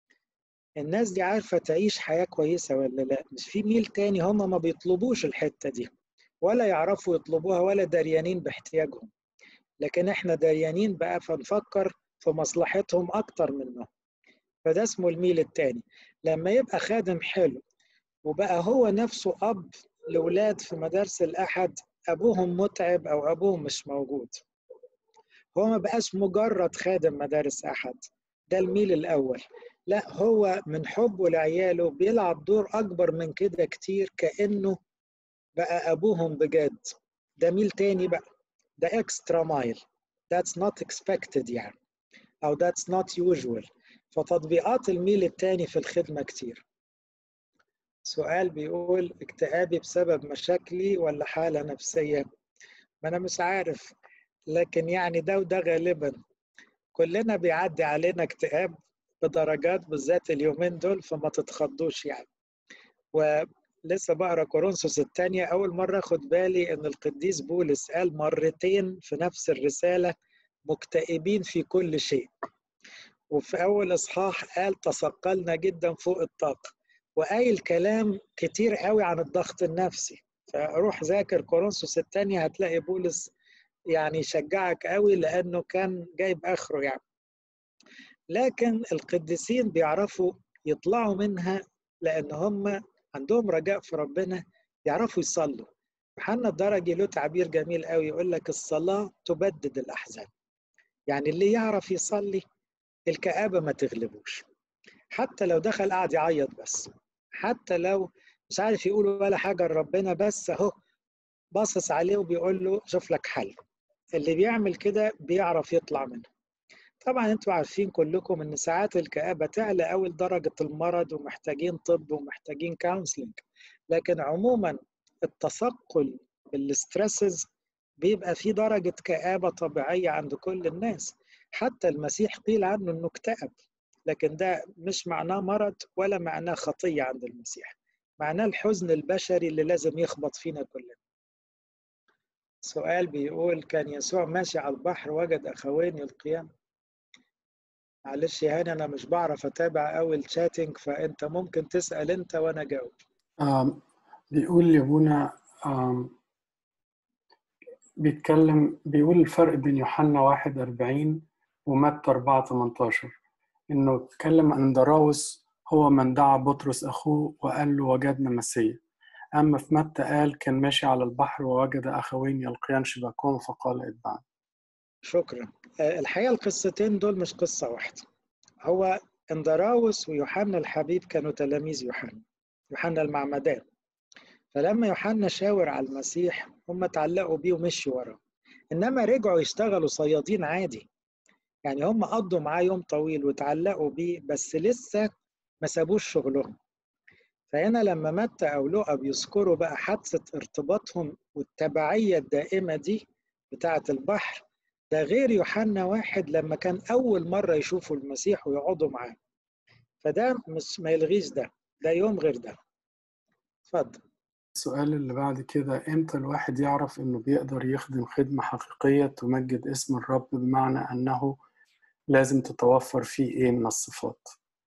[SPEAKER 1] الناس دي عارفة تعيش حياة كويسة ولا لا مش في ميل تاني هم ما بيطلبوش الحتة دي ولا يعرفوا يطلبوها ولا داريانين باحتياجهم لكن احنا داريانين بقى فنفكر في مصلحتهم اكتر منهم فده اسمه الميل التاني لما يبقى خادم حلو وبقى هو نفسه اب لاولاد في مدارس الاحد ابوهم متعب او ابوهم مش موجود هو ما بقاش مجرد خادم مدارس احد ده الميل الاول لا هو من حبه لعياله بيلعب دور أكبر من كده كتير كأنه بقى أبوهم بجد ده ميل تاني بقى ده extra mile that's not expected يعني أو that's not usual فتطبيقات الميل التاني في الخدمة كتير سؤال بيقول اكتئابي بسبب مشاكلي ولا حالة نفسية ما أنا مش عارف لكن يعني ده وده غالبا كلنا بيعدي علينا اكتئاب بدرجات بالذات اليومين دول فما تتخضوش يعني ولسه بقرا كورنثوس الثانية أول مرة أخد بالي إن القديس بولس قال مرتين في نفس الرسالة مكتئبين في كل شيء وفي أول إصحاح قال تثقلنا جدا فوق الطاقة وقايل كلام كتير قوي عن الضغط النفسي فروح ذاكر كورنثوس الثانية هتلاقي بولس يعني يشجعك قوي لأنه كان جايب آخره يعني لكن القديسين بيعرفوا يطلعوا منها لأن هم عندهم رجاء في ربنا يعرفوا يصلوا يوحنا الدرجي له تعبير جميل قوي يقول لك الصلاة تبدد الأحزان يعني اللي يعرف يصلي الكآبة ما تغلبوش حتى لو دخل قاعد يعيط بس حتى لو مش عارف يقول ولا حاجة لربنا بس أهو باصص عليه وبيقول له شوف لك حل اللي بيعمل كده بيعرف يطلع منه طبعا انتوا عارفين كلكم ان ساعات الكآبة تعلى قوي لدرجة المرض ومحتاجين طب ومحتاجين كونسلنج لكن عموما التثقل بالستريسز بيبقى في درجة كآبة طبيعية عند كل الناس حتى المسيح قيل عنه انه اكتئب لكن ده مش معناه مرض ولا معناه خطية عند المسيح معناه الحزن البشري اللي لازم يخبط فينا كلنا سؤال بيقول كان يسوع ماشي على البحر وجد أخوين يلقيان معلش يا هاني أنا مش بعرف أتابع أوي الشاتنج فأنت ممكن تسأل أنت وأنا أجاوب
[SPEAKER 2] آم، بيقول لابونا آم، بيتكلم بيقول الفرق بين يوحنا واحد أربعين ومتى أربعة 18 إنه اتكلم عن دراوس هو من دعا بطرس أخوه وقال له وجدنا مسيح أما في متى قال كان ماشي على البحر ووجد أخوين يلقيان شباكهم فقال اتبعا
[SPEAKER 1] شكرا آه، الحقيقة القصتين دول مش قصة واحدة هو اندراوس ويوحنا الحبيب كانوا تلاميذ يوحنا يوحنا المعمدان فلما يوحنا شاور على المسيح هم اتعلقوا بيه ومشوا وراه انما رجعوا يشتغلوا صيادين عادي يعني هم قضوا معاه يوم طويل واتعلقوا بيه بس لسه ما سابوش شغلهم فهنا لما متى او لقى بيذكروا بقى حادثه ارتباطهم والتبعيه الدائمه دي بتاعه البحر ده غير يوحنا واحد لما كان اول مره يشوفوا المسيح ويقعدوا معاه فده مش ما يلغيش ده ده يوم غير ده اتفضل
[SPEAKER 2] السؤال اللي بعد كده إمتى الواحد يعرف إنه بيقدر يخدم خدمة حقيقية تمجد اسم الرب بمعنى أنه لازم تتوفر فيه إيه من الصفات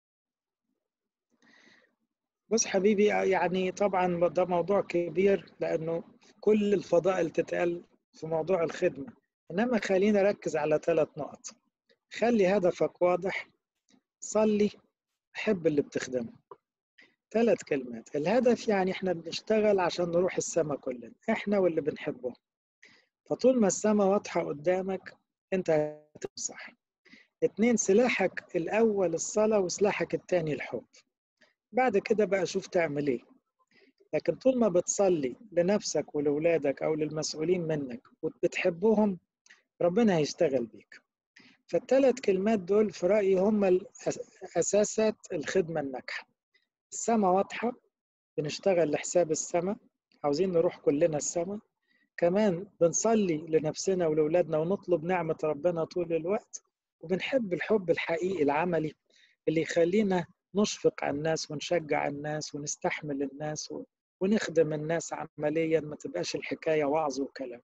[SPEAKER 1] بص حبيبي يعني طبعا ده موضوع كبير لانه كل الفضائل تتقال في موضوع الخدمه انما خلينا نركز على ثلاث نقط خلي هدفك واضح صلي حب اللي بتخدمه ثلاث كلمات الهدف يعني احنا بنشتغل عشان نروح السما كلنا احنا واللي بنحبه فطول ما السما واضحه قدامك انت هتبقى صح اتنين سلاحك الاول الصلاه وسلاحك التاني الحب بعد كده بقى شوف تعمل ايه لكن طول ما بتصلي لنفسك ولولادك او للمسؤولين منك وبتحبهم ربنا هيشتغل بيك فالثلاث كلمات دول في رأيي هم أساسات الخدمة الناجحة السماء واضحة بنشتغل لحساب السماء عاوزين نروح كلنا السماء كمان بنصلي لنفسنا ولولادنا ونطلب نعمة ربنا طول الوقت وبنحب الحب الحقيقي العملي اللي يخلينا نشفق على الناس ونشجع الناس ونستحمل الناس ونخدم الناس عمليا ما تبقاش الحكاية وعظ وكلام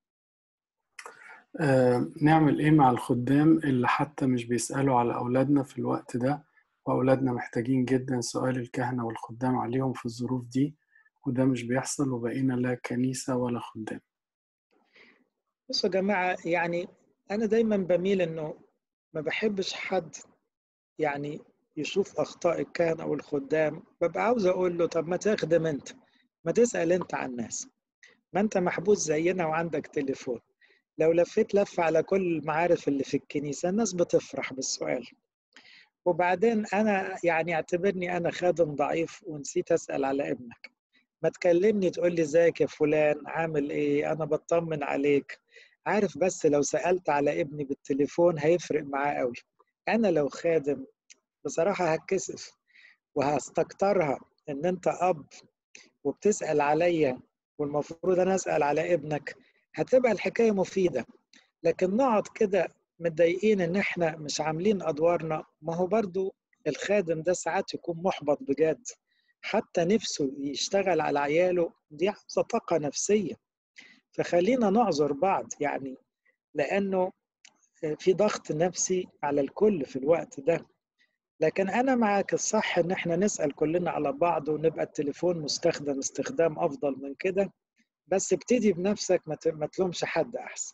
[SPEAKER 2] آه، نعمل إيه مع الخدام اللي حتى مش بيسألوا على أولادنا في الوقت ده وأولادنا محتاجين جدا سؤال الكهنة والخدام عليهم في الظروف دي وده مش بيحصل وبقينا لا كنيسة ولا خدام
[SPEAKER 1] بصوا يا جماعة يعني أنا دايما بميل إنه ما بحبش حد يعني يشوف أخطاء الكهنة أو الخدام ببقى عاوز أقول له طب ما تخدم أنت ما تسأل أنت عن الناس ما أنت محبوس زينا وعندك تليفون لو لفيت لفة على كل المعارف اللي في الكنيسة الناس بتفرح بالسؤال وبعدين انا يعني اعتبرني انا خادم ضعيف ونسيت اسال على ابنك ما تكلمني تقول لي ازيك يا فلان عامل ايه انا بطمن عليك عارف بس لو سالت على ابني بالتليفون هيفرق معاه قوي انا لو خادم بصراحه هتكسف وهستكترها ان انت اب وبتسال عليا والمفروض انا اسال على ابنك هتبقى الحكايه مفيده لكن نقعد كده متضايقين ان احنا مش عاملين ادوارنا ما هو برضو الخادم ده ساعات يكون محبط بجد حتى نفسه يشتغل على عياله دي عاوزه طاقه نفسيه فخلينا نعذر بعض يعني لانه في ضغط نفسي على الكل في الوقت ده لكن انا معك الصح ان احنا نسال كلنا على بعض ونبقى التليفون مستخدم استخدام افضل من كده بس ابتدي بنفسك ما تلومش حد احسن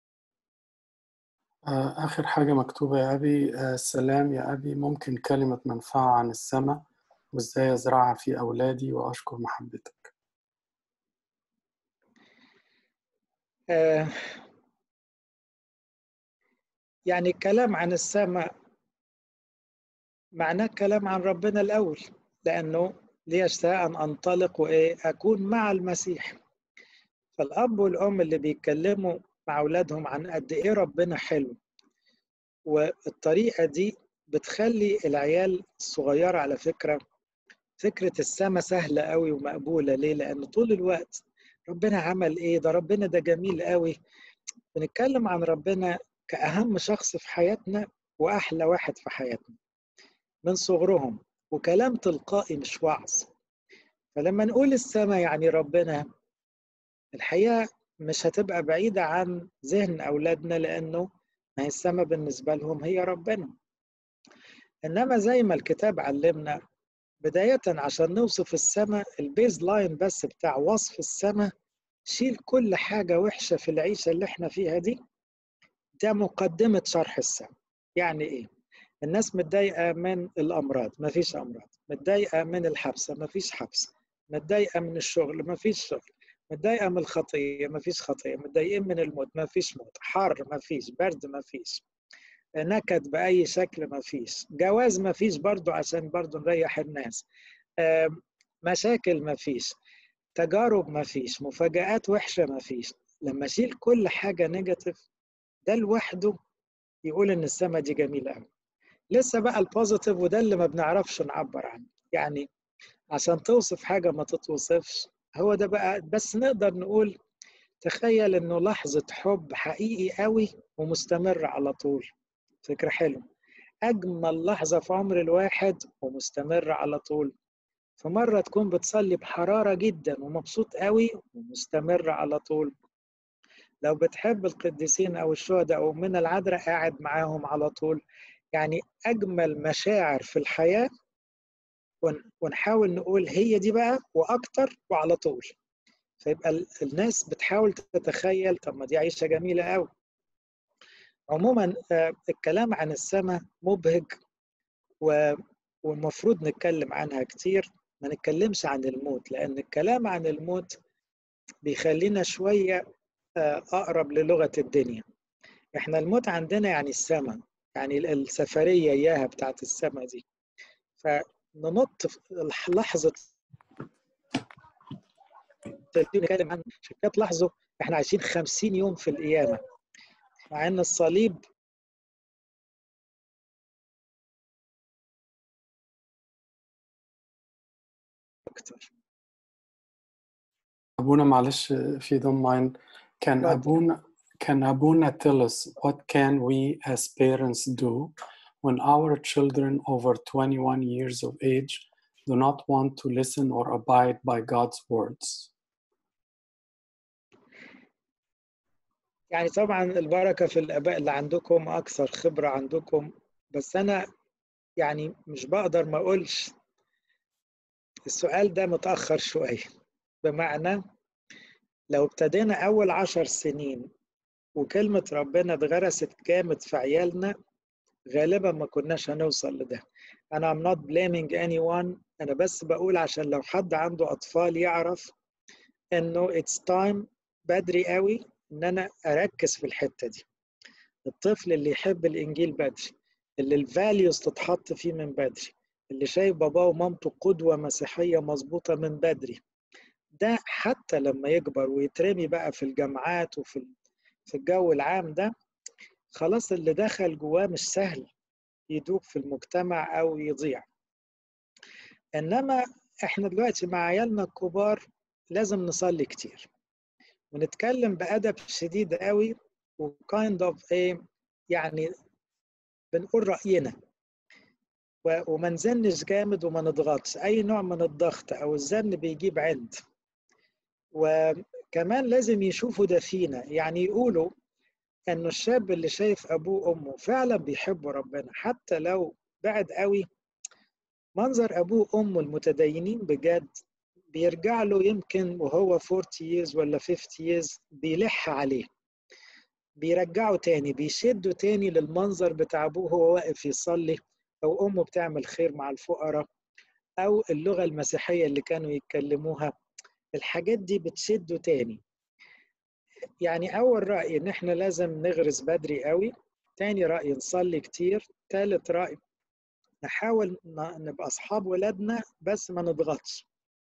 [SPEAKER 2] آخر حاجة مكتوبة يا أبي آه سلام يا أبي ممكن كلمة منفعة عن السماء وإزاي أزرعها في أولادي وأشكر محبتك
[SPEAKER 1] آه يعني الكلام عن السماء معناه الكلام عن ربنا الأول لأنه لي أشتاء أن أنطلق وإيه أكون مع المسيح فالأب والأم اللي بيتكلموا مع أولادهم عن قد إيه ربنا حلو والطريقة دي بتخلي العيال الصغيرة على فكرة فكرة السما سهلة قوي ومقبولة ليه؟ لأن طول الوقت ربنا عمل إيه؟ ده ربنا ده جميل قوي بنتكلم عن ربنا كأهم شخص في حياتنا وأحلى واحد في حياتنا من صغرهم وكلام تلقائي مش وعظ فلما نقول السما يعني ربنا الحقيقة مش هتبقى بعيدة عن ذهن أولادنا لأنه ما هي السما بالنسبة لهم هي ربنا إنما زي ما الكتاب علمنا بداية عشان نوصف السما البيز لاين بس بتاع وصف السما شيل كل حاجة وحشة في العيشة اللي احنا فيها دي ده مقدمة شرح السما يعني ايه؟ الناس متضايقة من الأمراض مفيش أمراض متضايقة من الحبسة مفيش حبسة متضايقة من الشغل مفيش شغل متضايقة من الخطية مفيش خطية متضايقين من الموت مفيش موت حر مفيش برد مفيش نكد بأي شكل مفيش جواز مفيش برضو عشان برضو نريح الناس مشاكل مفيش تجارب مفيش مفاجآت وحشة مفيش لما أشيل كل حاجة نيجاتيف ده لوحده يقول إن السما دي جميلة أوي لسه بقى البوزيتيف وده اللي ما بنعرفش نعبر عنه يعني عشان توصف حاجة ما تتوصفش هو ده بقى بس نقدر نقول تخيل انه لحظة حب حقيقي قوي ومستمر على طول فكرة حلوة أجمل لحظة في عمر الواحد ومستمر على طول فمرة تكون بتصلي بحرارة جدا ومبسوط قوي ومستمر على طول لو بتحب القديسين أو الشهداء أو من العذراء قاعد معاهم على طول يعني أجمل مشاعر في الحياة ونحاول نقول هي دي بقى وأكتر وعلى طول فيبقى الناس بتحاول تتخيل طب ما دي عيشة جميلة قوي عموما الكلام عن السماء مبهج والمفروض نتكلم عنها كتير ما نتكلمش عن الموت لأن الكلام عن الموت بيخلينا شوية أقرب للغة الدنيا احنا الموت عندنا يعني السماء يعني السفرية إياها بتاعت السماء دي فننط في لحظة نتكلم عن عشان تلاحظوا احنا عايشين خمسين يوم في القيامة مع ان الصليب اكتر
[SPEAKER 2] أبونا معلش if you don't mind can
[SPEAKER 1] اتفضل.
[SPEAKER 2] أبونا can أبونا tell us what can we as parents do when our children over 21 years of age do not want to listen or abide by God's words?
[SPEAKER 1] يعني طبعا البركة في الآباء اللي عندكم أكثر خبرة عندكم بس أنا يعني مش بقدر ما أقولش السؤال ده متأخر شوية بمعنى لو ابتدينا أول عشر سنين وكلمة ربنا اتغرست جامد في عيالنا غالبا ما كناش هنوصل لده أنا I'm not blaming anyone أنا بس بقول عشان لو حد عنده أطفال يعرف إنه it's time بدري قوي ان انا اركز في الحته دي الطفل اللي يحب الانجيل بدري اللي الفاليوز تتحط فيه من بدري اللي شايف باباه ومامته قدوة مسيحية مظبوطة من بدري ده حتى لما يكبر ويترمي بقى في الجامعات وفي في الجو العام ده خلاص اللي دخل جواه مش سهل يدوب في المجتمع أو يضيع إنما إحنا دلوقتي مع عيالنا الكبار لازم نصلي كتير ونتكلم بأدب شديد قوي وكايند اوف ايه يعني بنقول رأينا وما نزنش جامد وما نضغطش أي نوع من الضغط أو الزن بيجيب عند وكمان لازم يشوفوا ده فينا يعني يقولوا انه الشاب اللي شايف ابوه وامه فعلا بيحبوا ربنا حتى لو بعد قوي منظر ابوه وامه المتدينين بجد بيرجع له يمكن وهو 40 years ولا 50 years بيلح عليه بيرجعه تاني بيشده تاني للمنظر بتاع ابوه وهو واقف يصلي او امه بتعمل خير مع الفقراء او اللغه المسيحيه اللي كانوا يتكلموها الحاجات دي بتشده تاني يعني أول رأي إن إحنا لازم نغرس بدري قوي تاني رأي نصلي كتير تالت رأي نحاول نبقى أصحاب ولادنا بس ما نضغطش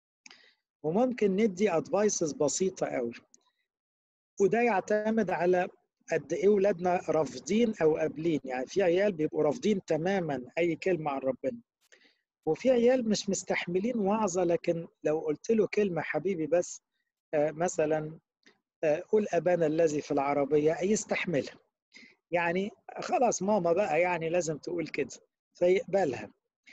[SPEAKER 1] وممكن ندي أدفايسز بسيطة قوي وده يعتمد على قد إيه ولادنا رافضين أو قابلين يعني في عيال بيبقوا رافضين تماما أي كلمة عن ربنا وفي عيال مش مستحملين وعظة لكن لو قلت له كلمة حبيبي بس آه مثلا آه قول أبانا الذي في العربية يستحملها يعني خلاص ماما بقى يعني لازم تقول كده فيقبلها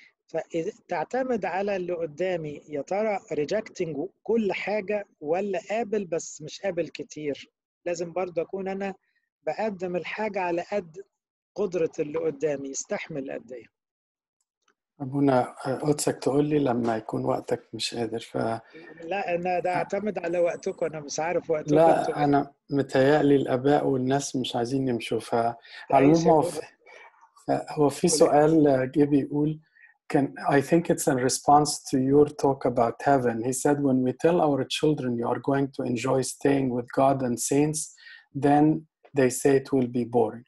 [SPEAKER 1] فتعتمد على اللي قدامي يا ترى ريجكتنج كل حاجة ولا قابل بس مش قابل كتير لازم برضه أكون أنا بقدم الحاجة على قد قدرة اللي قدامي يستحمل قد إيه
[SPEAKER 2] أبونا قدسك تقول لي لما يكون وقتك مش قادر ف
[SPEAKER 1] لا أنا ده اعتمد على وقتكم أنا مش عارف وقتكم
[SPEAKER 2] لا أنا متهيألي الآباء والناس مش عايزين يمشوا فعلى العموم هو في هو في سؤال جه بيقول can I think it's in response to your talk about heaven. He said, when we tell our children you are going to enjoy staying with God and saints, then they say it will be boring.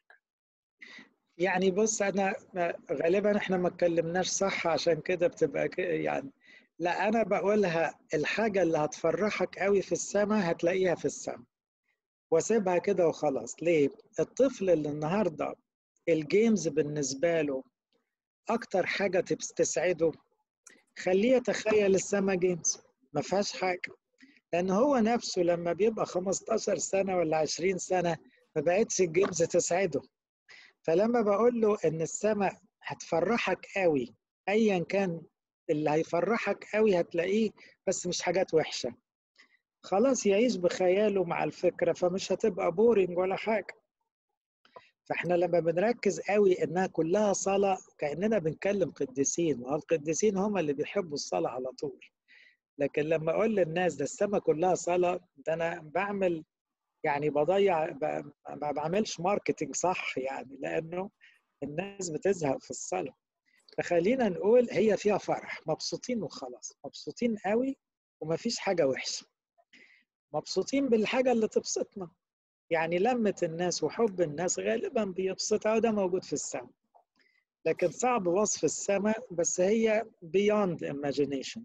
[SPEAKER 1] يعني بص انا غالبا احنا ما اتكلمناش صح عشان كده بتبقى يعني لا انا بقولها الحاجه اللي هتفرحك قوي في السماء هتلاقيها في السماء واسيبها كده وخلاص ليه الطفل اللي النهارده الجيمز بالنسبه له اكتر حاجه تسعده خليه يتخيل السما جيمز ما فيهاش حاجه لان هو نفسه لما بيبقى 15 سنه ولا 20 سنه ما بقتش الجيمز تسعده فلما بقول له ان السماء هتفرحك قوي ايا كان اللي هيفرحك قوي هتلاقيه بس مش حاجات وحشه خلاص يعيش بخياله مع الفكره فمش هتبقى بورينج ولا حاجه فاحنا لما بنركز قوي انها كلها صلاه كاننا بنكلم قديسين والقديسين هم اللي بيحبوا الصلاه على طول لكن لما اقول للناس ده السماء كلها صلاه ده انا بعمل يعني بضيع ما بعملش ماركتينج صح يعني لانه الناس بتزهق في الصلاه فخلينا نقول هي فيها فرح مبسوطين وخلاص مبسوطين قوي وما فيش حاجه وحشه مبسوطين بالحاجه اللي تبسطنا يعني لمة الناس وحب الناس غالبا بيبسطها وده موجود في السماء لكن صعب وصف السماء بس هي beyond imagination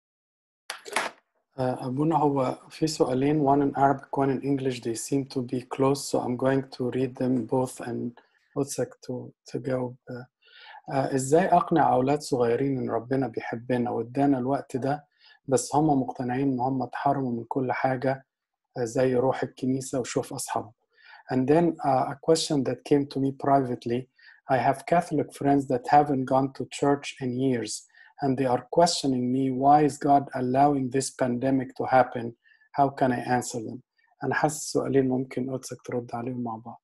[SPEAKER 2] أبونا هو في سؤالين one in Arabic one in English they seem to be close so I'm going to read them both and قدسك to تجاوب ازاي اقنع اولاد صغيرين ان ربنا بيحبنا وادانا الوقت ده بس هم مقتنعين ان هم اتحرموا من كل حاجه زي روح الكنيسه وشوف اصحابهم and then uh, a question that came to me privately I have Catholic friends that haven't gone to church in years and they are questioning me why is God allowing this pandemic to happen how can I answer them أنا حاسس سؤالين ممكن قدسك ترد عليهم مع بعض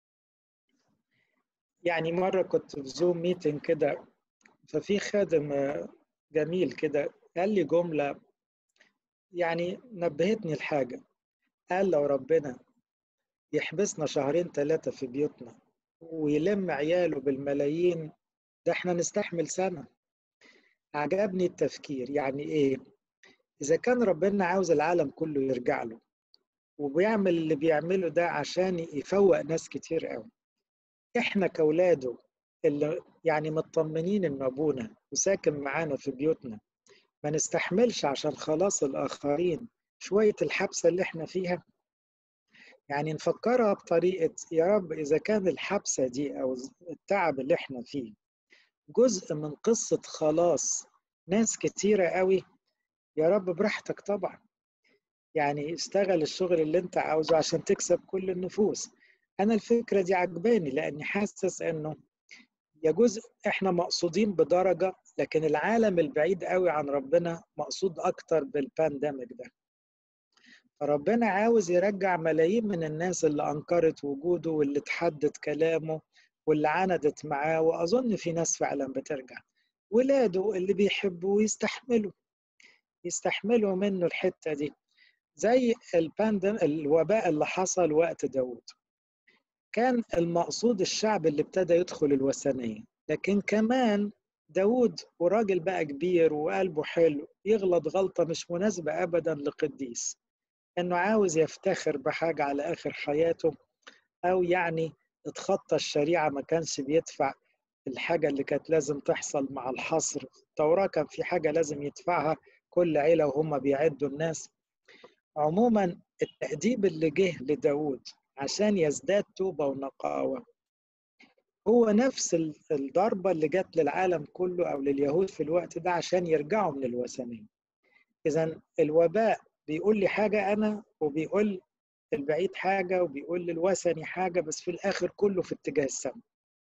[SPEAKER 1] يعني مرة كنت في زوم ميتنج كده ففي خادم جميل كده قال لي جملة يعني نبهتني الحاجة قال لو ربنا يحبسنا شهرين ثلاثة في بيوتنا ويلم عياله بالملايين ده احنا نستحمل سنة عجبني التفكير يعني ايه إذا كان ربنا عاوز العالم كله يرجع له وبيعمل اللي بيعمله ده عشان يفوق ناس كتير قوي احنا كولاده اللي يعني مطمنين إن أبونا وساكن معانا في بيوتنا ما نستحملش عشان خلاص الآخرين شوية الحبسة اللي احنا فيها يعني نفكرها بطريقة يا رب إذا كان الحبسة دي أو التعب اللي احنا فيه جزء من قصة خلاص ناس كتيرة قوي يا رب براحتك طبعا يعني اشتغل الشغل اللي انت عاوزه عشان تكسب كل النفوس انا الفكرة دي عجباني لاني حاسس انه يجوز احنا مقصودين بدرجة لكن العالم البعيد قوي عن ربنا مقصود اكتر بالبانديميك ده فربنا عاوز يرجع ملايين من الناس اللي انكرت وجوده واللي تحدد كلامه واللي عندت معاه واظن في ناس فعلا بترجع ولاده اللي بيحبوه يستحملوا يستحملوا منه الحته دي زي الباندم الوباء اللي حصل وقت داود كان المقصود الشعب اللي ابتدى يدخل الوثنيه لكن كمان داود وراجل بقى كبير وقلبه حلو يغلط غلطه مش مناسبه ابدا لقديس انه عاوز يفتخر بحاجه على اخر حياته او يعني اتخطى الشريعه ما كانش بيدفع الحاجه اللي كانت لازم تحصل مع الحصر التوراه كان في حاجه لازم يدفعها كل عيله وهم بيعدوا الناس عموما التأديب اللي جه لداود عشان يزداد توبة ونقاوة هو نفس الضربة اللي جت للعالم كله أو لليهود في الوقت ده عشان يرجعوا من الوثنية إذا الوباء بيقول لي حاجة أنا وبيقول البعيد حاجة وبيقول للوثني حاجة بس في الآخر كله في اتجاه السماء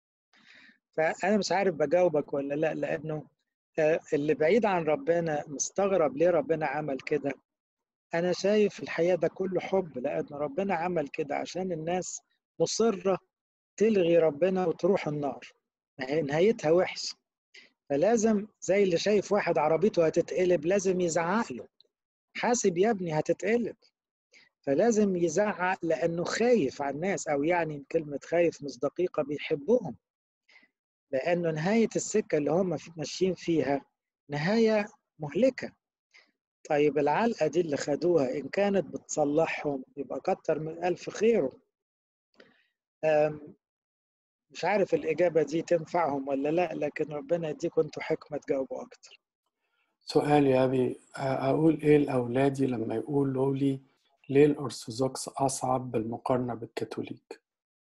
[SPEAKER 1] فأنا مش عارف بجاوبك ولا لا لأنه اللي بعيد عن ربنا مستغرب ليه ربنا عمل كده أنا شايف الحياة ده كله حب لأن ربنا عمل كده عشان الناس مصرة تلغي ربنا وتروح النار نهايتها وحش فلازم زي اللي شايف واحد عربيته هتتقلب لازم يزعق له حاسب يا ابني هتتقلب فلازم يزعق لأنه خايف على الناس أو يعني كلمة خايف مش دقيقة بيحبهم لأنه نهاية السكة اللي هم ماشيين فيها نهاية مهلكة طيب العلقة دي اللي خدوها إن كانت بتصلحهم يبقى كتر من ألف خيره مش عارف الإجابة دي تنفعهم ولا لا لكن ربنا يديكم انتوا حكمة تجاوبوا أكتر
[SPEAKER 2] سؤال يا أبي أقول إيه لأولادي لما يقولوا لي ليه الأرثوذكس أصعب بالمقارنة بالكاثوليك؟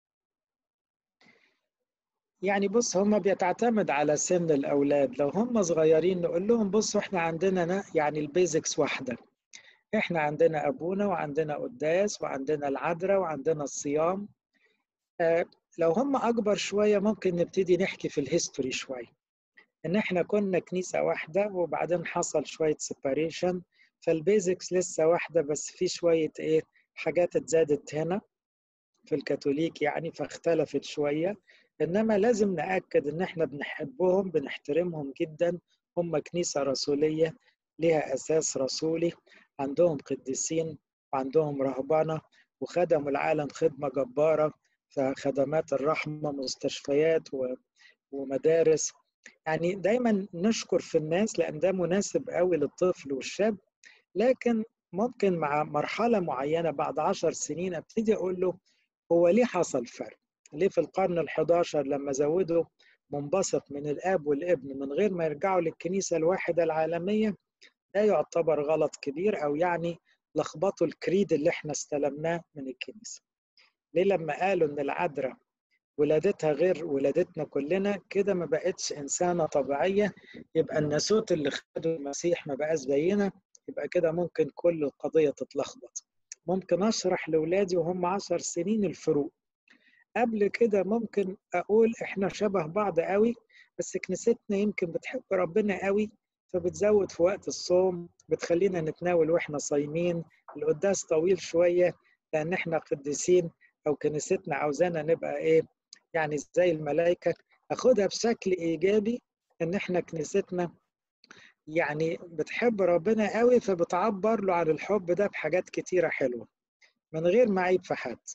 [SPEAKER 1] يعني بص هم بيتعتمد على سن الأولاد لو هم صغيرين نقول لهم بصوا احنا عندنا يعني البيزكس واحدة احنا عندنا أبونا وعندنا قداس وعندنا العذراء وعندنا الصيام آه لو هم أكبر شوية ممكن نبتدي نحكي في الهيستوري شوية إن احنا كنا كنيسة واحدة وبعدين حصل شوية سيباريشن فالبيزكس لسه واحدة بس في شوية إيه حاجات اتزادت هنا في الكاثوليك يعني فاختلفت شوية إنما لازم نأكد إن إحنا بنحبهم بنحترمهم جدا هم كنيسة رسولية لها أساس رسولي عندهم قديسين وعندهم رهبانة وخدموا العالم خدمة جبارة فخدمات الرحمة مستشفيات ومدارس يعني دايما نشكر في الناس لأن ده مناسب قوي للطفل والشاب لكن ممكن مع مرحلة معينة بعد عشر سنين أبتدي أقول له هو ليه حصل فرق؟ ليه في القرن ال11 لما زودوا منبسط من الاب والابن من غير ما يرجعوا للكنيسه الواحده العالميه ده يعتبر غلط كبير او يعني لخبطوا الكريد اللي احنا استلمناه من الكنيسه. ليه لما قالوا ان العذراء ولادتها غير ولادتنا كلنا كده ما بقتش انسانه طبيعيه يبقى الناسوت اللي خده المسيح ما بقاش زينا يبقى كده ممكن كل القضيه تتلخبط. ممكن اشرح لاولادي وهم عشر سنين الفروق قبل كده ممكن اقول احنا شبه بعض قوي بس كنيستنا يمكن بتحب ربنا قوي فبتزود في وقت الصوم بتخلينا نتناول واحنا صايمين القداس طويل شويه لان احنا قديسين او كنيستنا عاوزانا نبقى ايه يعني زي الملائكه اخدها بشكل ايجابي ان احنا كنيستنا يعني بتحب ربنا قوي فبتعبر له عن الحب ده بحاجات كتيره حلوه من غير ما عيب في حد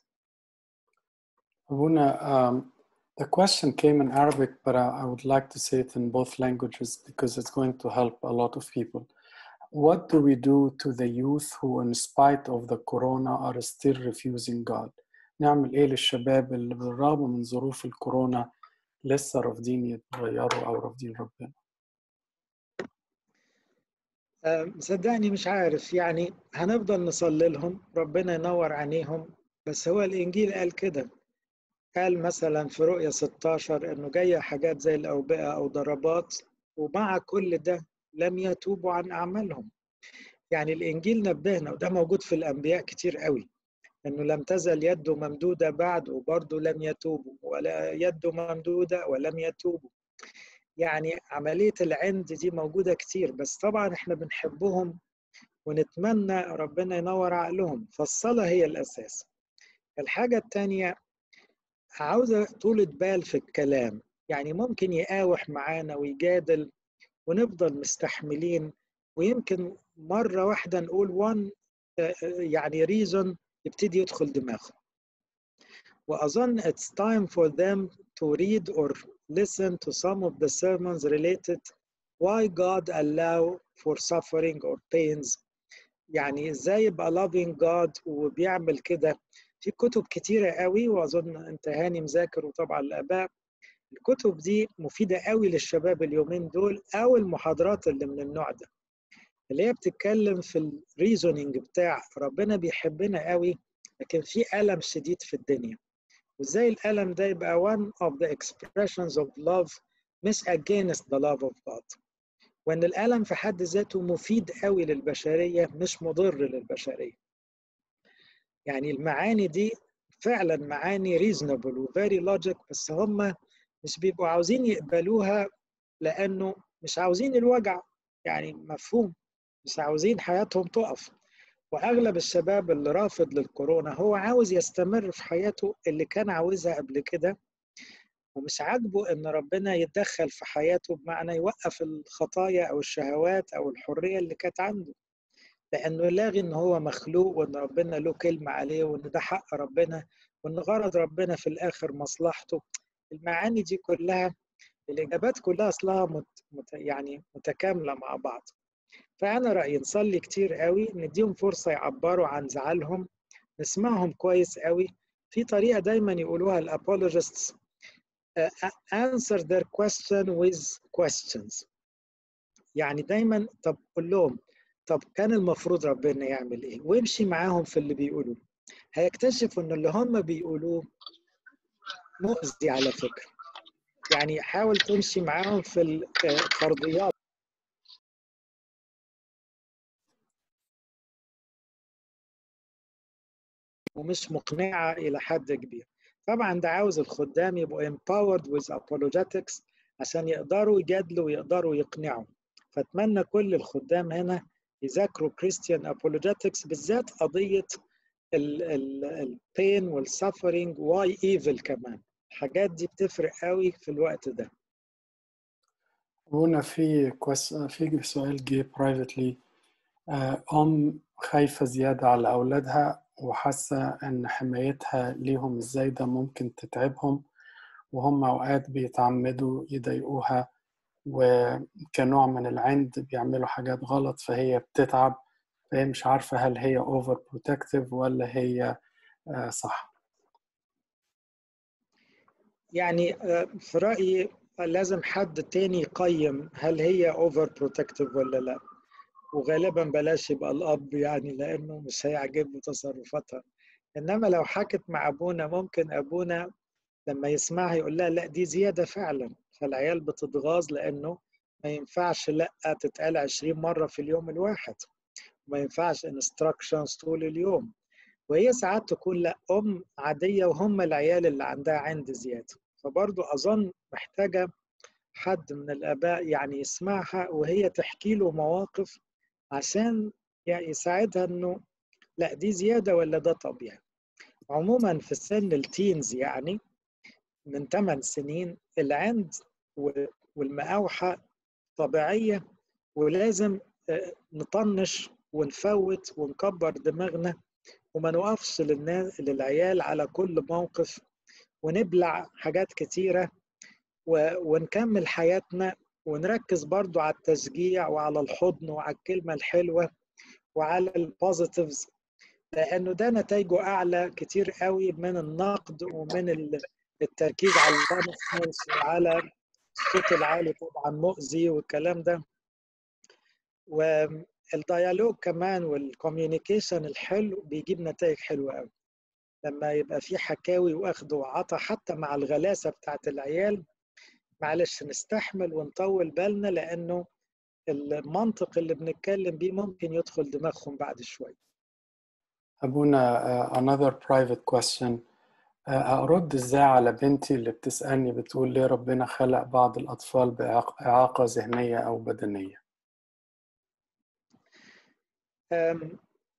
[SPEAKER 2] Abuna, um, the question came in Arabic, but I, I, would like to say it in both languages because it's going to help a lot of people. What do we do to the youth who, in spite of the corona, are still refusing God? نعمل إيه للشباب اللي بالرغم من ظروف الكورونا لسه رافضين يتغيروا او رافضين ربنا
[SPEAKER 1] صدقني مش عارف يعني هنفضل نصلي لهم ربنا ينور عينيهم بس هو الإنجيل قال كده قال مثلا في رؤية 16 إنه جاية حاجات زي الأوبئة أو ضربات ومع كل ده لم يتوبوا عن أعمالهم يعني الإنجيل نبهنا وده موجود في الأنبياء كتير قوي إنه لم تزل يده ممدودة بعد وبرضه لم يتوبوا ولا يده ممدودة ولم يتوبوا يعني عملية العند دي موجودة كتير بس طبعا احنا بنحبهم ونتمنى ربنا ينور عقلهم فالصلاة هي الأساس الحاجة التانية عاوزة طولة بال في الكلام يعني ممكن يقاوح معانا ويجادل ونفضل مستحملين ويمكن مرة واحدة نقول وان يعني reason يبتدي يدخل دماغه وأظن it's time for them to read or listen to some of the sermons related why God allow for suffering or pains يعني ازاي يبقى loving God وبيعمل كده في كتب كتيرة قوي وأظن أنت هاني مذاكر وطبعا الآباء الكتب دي مفيدة قوي للشباب اليومين دول أو المحاضرات اللي من النوع ده اللي هي بتتكلم في الريزونينج بتاع ربنا بيحبنا قوي لكن في ألم شديد في الدنيا وازاي الألم ده يبقى one of the expressions of love مش against the love of God وإن الألم في حد ذاته مفيد قوي للبشرية مش مضر للبشرية يعني المعاني دي فعلا معاني reasonable و very logic بس هم مش بيبقوا عاوزين يقبلوها لأنه مش عاوزين الوجع يعني مفهوم مش عاوزين حياتهم تقف واغلب الشباب اللي رافض للكورونا هو عاوز يستمر في حياته اللي كان عاوزها قبل كده ومش عاجبه ان ربنا يتدخل في حياته بمعنى يوقف الخطايا او الشهوات او الحريه اللي كانت عنده لانه لاغي ان هو مخلوق وان ربنا له كلمه عليه وان ده حق ربنا وان غرض ربنا في الاخر مصلحته المعاني دي كلها الاجابات كلها اصلها مت يعني متكامله مع بعض فأنا رأيي نصلي كتير قوي نديهم فرصة يعبروا عن زعلهم نسمعهم كويس قوي في طريقة دايما يقولوها الابولوجيستس uh, answer their question with questions يعني دايما طب قول لهم طب كان المفروض ربنا يعمل ايه وامشي معاهم في اللي بيقولوه هيكتشفوا ان اللي هم بيقولوه مؤذي على فكرة يعني حاول تمشي معاهم في الفرضيات ومش مقنعة إلى حد كبير طبعا ده عاوز الخدام يبقوا empowered with apologetics عشان يقدروا يجادلوا ويقدروا يقنعوا فأتمنى كل الخدام هنا يذاكروا Christian apologetics بالذات قضية البين والسفرنج why evil كمان الحاجات دي بتفرق قوي في الوقت ده
[SPEAKER 2] هنا في كويس في سؤال جه برايفتلي أم خايفة زيادة على أولادها وحاسة إن حمايتها ليهم إزاي ده ممكن تتعبهم وهم أوقات بيتعمدوا يضايقوها وكنوع من العند بيعملوا حاجات غلط فهي بتتعب فهي مش عارفة هل هي اوفر بروتكتيف ولا هي صح
[SPEAKER 1] يعني في رأيي لازم حد تاني يقيم هل هي اوفر بروتكتيف ولا لا وغالبا بلاش يبقى الاب يعني لانه مش هيعجبه تصرفاتها انما لو حكت مع ابونا ممكن ابونا لما يسمعها يقول لها لا دي زياده فعلا فالعيال بتتغاظ لانه ما ينفعش لا تتقال 20 مره في اليوم الواحد ما ينفعش انستراكشنز طول اليوم وهي ساعات تكون لا ام عاديه وهم العيال اللي عندها عند زياده فبرضو اظن محتاجه حد من الاباء يعني يسمعها وهي تحكي له مواقف عشان يعني يساعدها انه لا دي زياده ولا ده طبيعي عموما في سن التينز يعني من 8 سنين العند والمقاوحه طبيعيه ولازم نطنش ونفوت ونكبر دماغنا وما نوقفش للناس للعيال على كل موقف ونبلع حاجات كتيره ونكمل حياتنا ونركز برضو على التشجيع وعلى الحضن وعلى الكلمة الحلوة وعلى البوزيتيفز لأنه ده نتائجه أعلى كتير قوي من النقد ومن التركيز على اللمسنس وعلى الصوت العالي طبعا مؤذي والكلام ده والديالوج كمان والكوميونيكيشن الحلو بيجيب نتائج حلوه قوي لما يبقى في حكاوي واخد وعطا حتى مع الغلاسه بتاعت العيال معلش نستحمل ونطول بالنا لانه المنطق اللي بنتكلم بيه ممكن يدخل دماغهم بعد شويه
[SPEAKER 2] أبونا uh, another private question uh, أرد إزاي على بنتي اللي بتسألني بتقول ليه ربنا خلق بعض الأطفال بإعاقة ذهنية أو بدنية
[SPEAKER 1] um,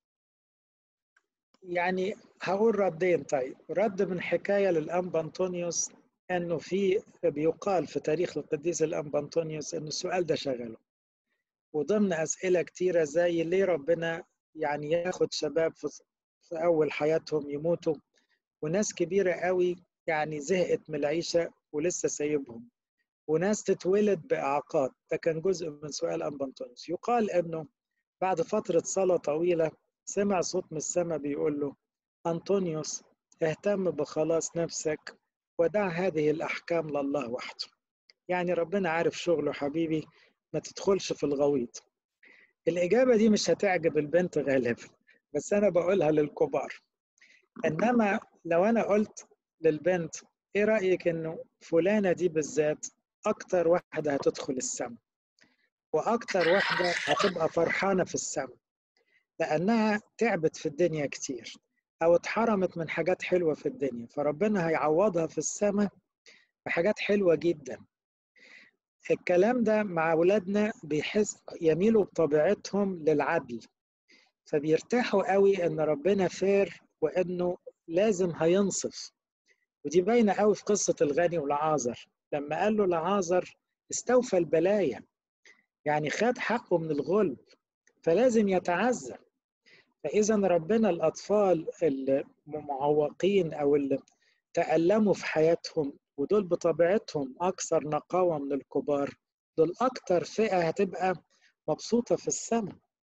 [SPEAKER 1] يعني هقول ردين طيب رد من حكاية للأنبا أنطونيوس أنه في بيقال في تاريخ القديس الأنبا أنطونيوس أنه السؤال ده شغله وضمن أسئلة كتيرة زي ليه ربنا يعني ياخد شباب في, في أول حياتهم يموتوا وناس كبيرة قوي يعني زهقت من العيشة ولسه سايبهم وناس تتولد بإعاقات ده كان جزء من سؤال أنبا أنطونيوس يقال أنه بعد فترة صلاة طويلة سمع صوت من السماء بيقول له أنطونيوس اهتم بخلاص نفسك ودع هذه الأحكام لله وحده يعني ربنا عارف شغله حبيبي ما تدخلش في الغويط الإجابة دي مش هتعجب البنت غالبا بس أنا بقولها للكبار إنما لو أنا قلت للبنت إيه رأيك إنه فلانة دي بالذات أكتر واحدة هتدخل السما وأكتر واحدة هتبقى فرحانة في السما لأنها تعبت في الدنيا كتير أو اتحرمت من حاجات حلوة في الدنيا فربنا هيعوضها في السماء بحاجات حلوة جدا الكلام ده مع أولادنا بيحس يميلوا بطبيعتهم للعدل فبيرتاحوا قوي إن ربنا فير وإنه لازم هينصف ودي باينة قوي في قصة الغني والعازر لما قال له لعازر استوفى البلايا يعني خد حقه من الغلب فلازم يتعذب فإذا ربنا الأطفال المعوقين أو اللي تألموا في حياتهم ودول بطبيعتهم أكثر نقاوة من الكبار دول أكتر فئة هتبقى مبسوطة في السماء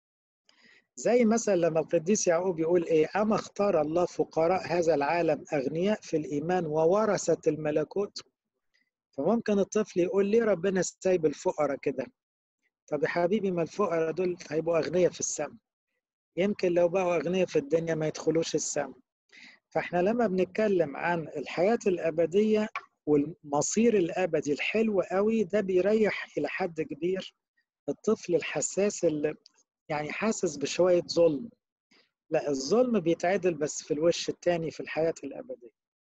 [SPEAKER 1] زي مثلا لما القديس يعقوب يقول إيه أما اختار الله فقراء هذا العالم أغنياء في الإيمان وورثة الملكوت فممكن الطفل يقول ليه ربنا سايب الفقراء كده طب يا حبيبي ما الفقراء دول هيبقوا أغنياء في السماء يمكن لو بقوا أغنياء في الدنيا ما يدخلوش السماء فاحنا لما بنتكلم عن الحياة الأبدية والمصير الأبدي الحلو قوي ده بيريح إلى حد كبير الطفل الحساس اللي يعني حاسس بشوية ظلم لا الظلم بيتعدل بس في الوش التاني في الحياة الأبدية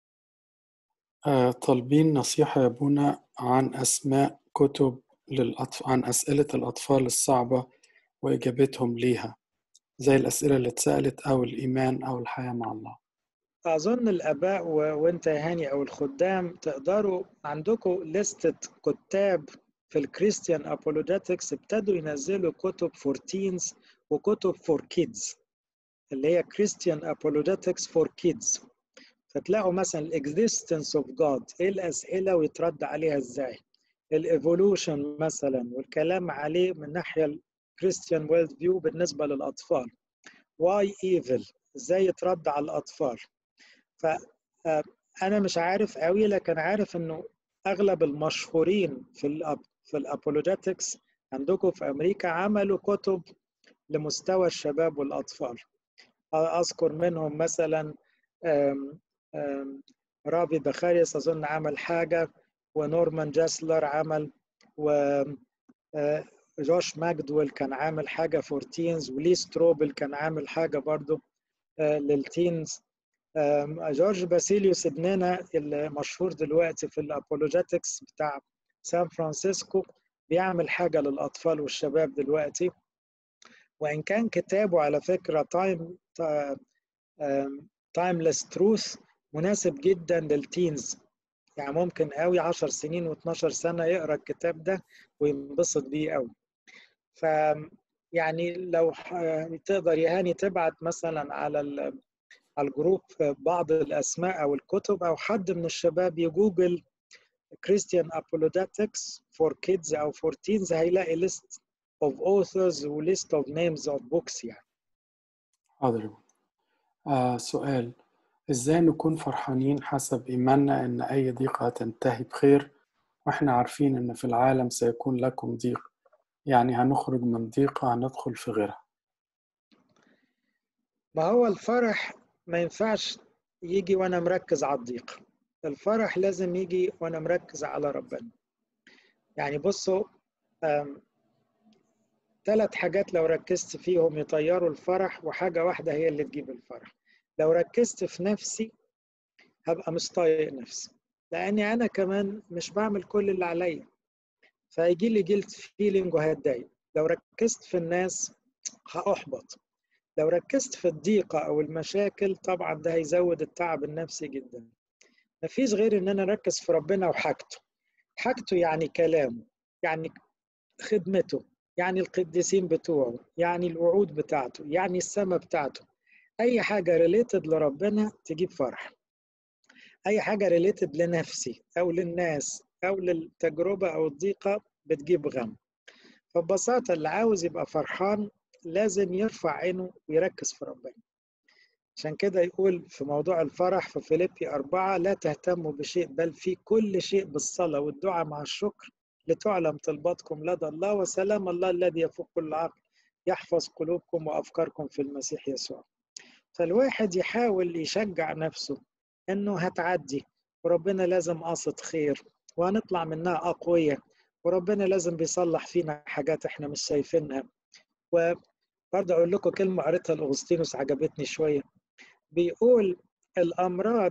[SPEAKER 2] آه، طالبين نصيحة يا بونا عن أسماء كتب للأطفال عن أسئلة الأطفال الصعبة وإجابتهم ليها زي الأسئلة اللي اتسألت أو الإيمان أو الحياة مع الله
[SPEAKER 1] أظن الآباء و... وأنت يا هاني أو الخدام تقدروا عندكم لستة كتاب في الكريستيان أبولوجيتكس ابتدوا ينزلوا كتب فور تينز وكتب فور كيدز اللي هي كريستيان أبولوجيتكس فور كيدز فتلاقوا مثلا الاكزيستنس اوف جاد ايه الاسئله ويترد عليها ازاي الايفولوشن مثلا والكلام عليه من ناحيه الكريستيان ويلد فيو بالنسبه للاطفال واي ايفل ازاي يترد على الاطفال فانا مش عارف قوي لكن عارف انه اغلب المشهورين في الأب في الابولوجيتكس عندكم في امريكا عملوا كتب لمستوى الشباب والاطفال اذكر منهم مثلا أم أم رابي بخاريس اظن عمل حاجه ونورمان جاسلر عمل و جوش ماجدويل كان عامل حاجه فور تينز ولي ستروبل كان عامل حاجه برضو للتينز جورج باسيليوس ابننا المشهور دلوقتي في الابولوجيتكس بتاع سان فرانسيسكو بيعمل حاجه للاطفال والشباب دلوقتي وان كان كتابه على فكره تايم تايمليس تروث مناسب جدا للتينز يعني ممكن قوي 10 سنين و12 سنه يقرا الكتاب ده وينبسط بيه قوي ف يعني لو تقدر يا هاني تبعت مثلا على على الجروب بعض الاسماء او الكتب او حد من الشباب يجوجل Christian Apologetics for Kids او for Teens هيلاقي list of authors و list of names of books يعني
[SPEAKER 2] حاضر آه سؤال إزاي نكون فرحانين حسب إيماننا إن أي ضيقة تنتهي بخير وإحنا عارفين إن في العالم سيكون لكم ضيق يعني هنخرج من ضيقة هندخل في غيرها
[SPEAKER 1] ما هو الفرح ما ينفعش يجي وانا مركز على الضيق الفرح لازم يجي وانا مركز على ربنا يعني بصوا ثلاث حاجات لو ركزت فيهم يطيروا الفرح وحاجة واحدة هي اللي تجيب الفرح لو ركزت في نفسي هبقى مش طايق نفسي لأني أنا كمان مش بعمل كل اللي عليا فهيجي لي جلد فيلينج وهتضايق لو ركزت في الناس هأحبط لو ركزت في الضيقة أو المشاكل طبعا ده هيزود التعب النفسي جدا مفيش غير إن أنا أركز في ربنا وحاجته حاجته يعني كلامه يعني خدمته يعني القديسين بتوعه يعني الوعود بتاعته يعني السماء بتاعته أي حاجة ريليتد لربنا تجيب فرح أي حاجة ريليتد لنفسي أو للناس أو للتجربة أو الضيقة بتجيب غم فببساطة اللي عاوز يبقى فرحان لازم يرفع عينه ويركز في ربنا عشان كده يقول في موضوع الفرح في فيليبي أربعة لا تهتموا بشيء بل في كل شيء بالصلاة والدعاء مع الشكر لتعلم طلباتكم لدى الله وسلام الله الذي يفوق كل عقل يحفظ قلوبكم وأفكاركم في المسيح يسوع فالواحد يحاول يشجع نفسه إنه هتعدي وربنا لازم قاصد خير وهنطلع منها أقوية وربنا لازم بيصلح فينا حاجات احنا مش شايفينها وبرضه أقول لكم كلمة قريتها لأغسطينوس عجبتني شوية بيقول الأمراض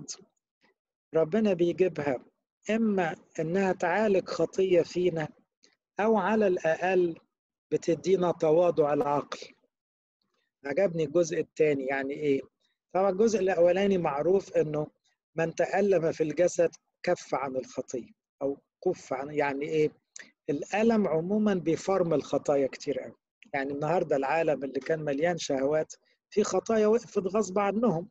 [SPEAKER 1] ربنا بيجيبها إما إنها تعالج خطية فينا أو على الأقل بتدينا تواضع العقل عجبني الجزء الثاني يعني إيه؟ طبعا الجزء الأولاني معروف إنه من تألم في الجسد كف عن الخطية أو كف عن يعني إيه؟ الألم عموما بيفرم الخطايا كتير قوي يعني النهاردة العالم اللي كان مليان شهوات في خطايا وقفت غصب عنهم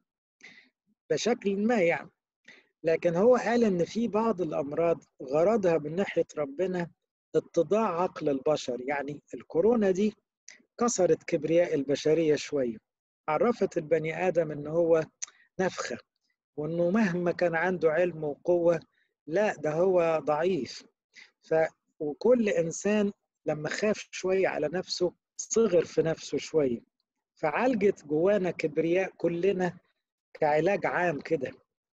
[SPEAKER 1] بشكل ما يعني لكن هو قال ان في بعض الامراض غرضها من ناحيه ربنا اتضاع عقل البشر يعني الكورونا دي كسرت كبرياء البشريه شويه عرفت البني ادم ان هو نفخه وانه مهما كان عنده علم وقوه لا ده هو ضعيف ف وكل انسان لما خاف شويه على نفسه صغر في نفسه شويه فعالجت جوانا كبرياء كلنا كعلاج عام كده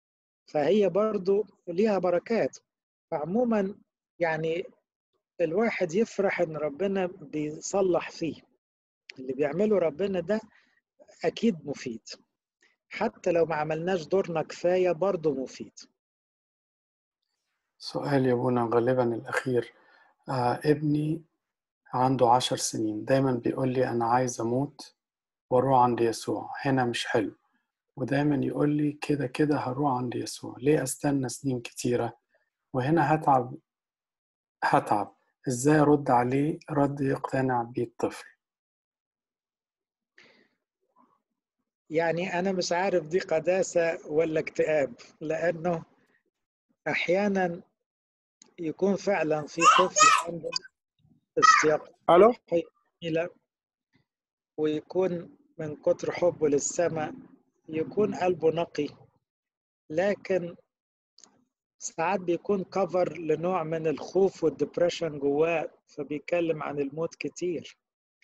[SPEAKER 1] فهي برضو ليها بركات فعموما يعني الواحد يفرح ان ربنا بيصلح فيه اللي بيعمله ربنا ده اكيد مفيد حتى لو ما عملناش دورنا كفايه برضه مفيد
[SPEAKER 2] سؤال يا ابونا غالبا الأخير آه ابني عنده عشر سنين دايما بيقول لي أنا عايز أموت وأروح عند يسوع هنا مش حلو ودايما يقول لي كده كده هروح عند يسوع ليه استنى سنين كتيرة وهنا هتعب هتعب ازاي ارد عليه رد يقتنع بيه الطفل
[SPEAKER 1] يعني انا مش عارف دي قداسة ولا اكتئاب لانه احيانا يكون فعلا في طفل عنده اشتياق
[SPEAKER 2] الو
[SPEAKER 1] إلى ويكون من كتر حبه للسماء يكون قلبه نقي لكن ساعات بيكون كفر لنوع من الخوف والدبريشن جواه فبيتكلم عن الموت كتير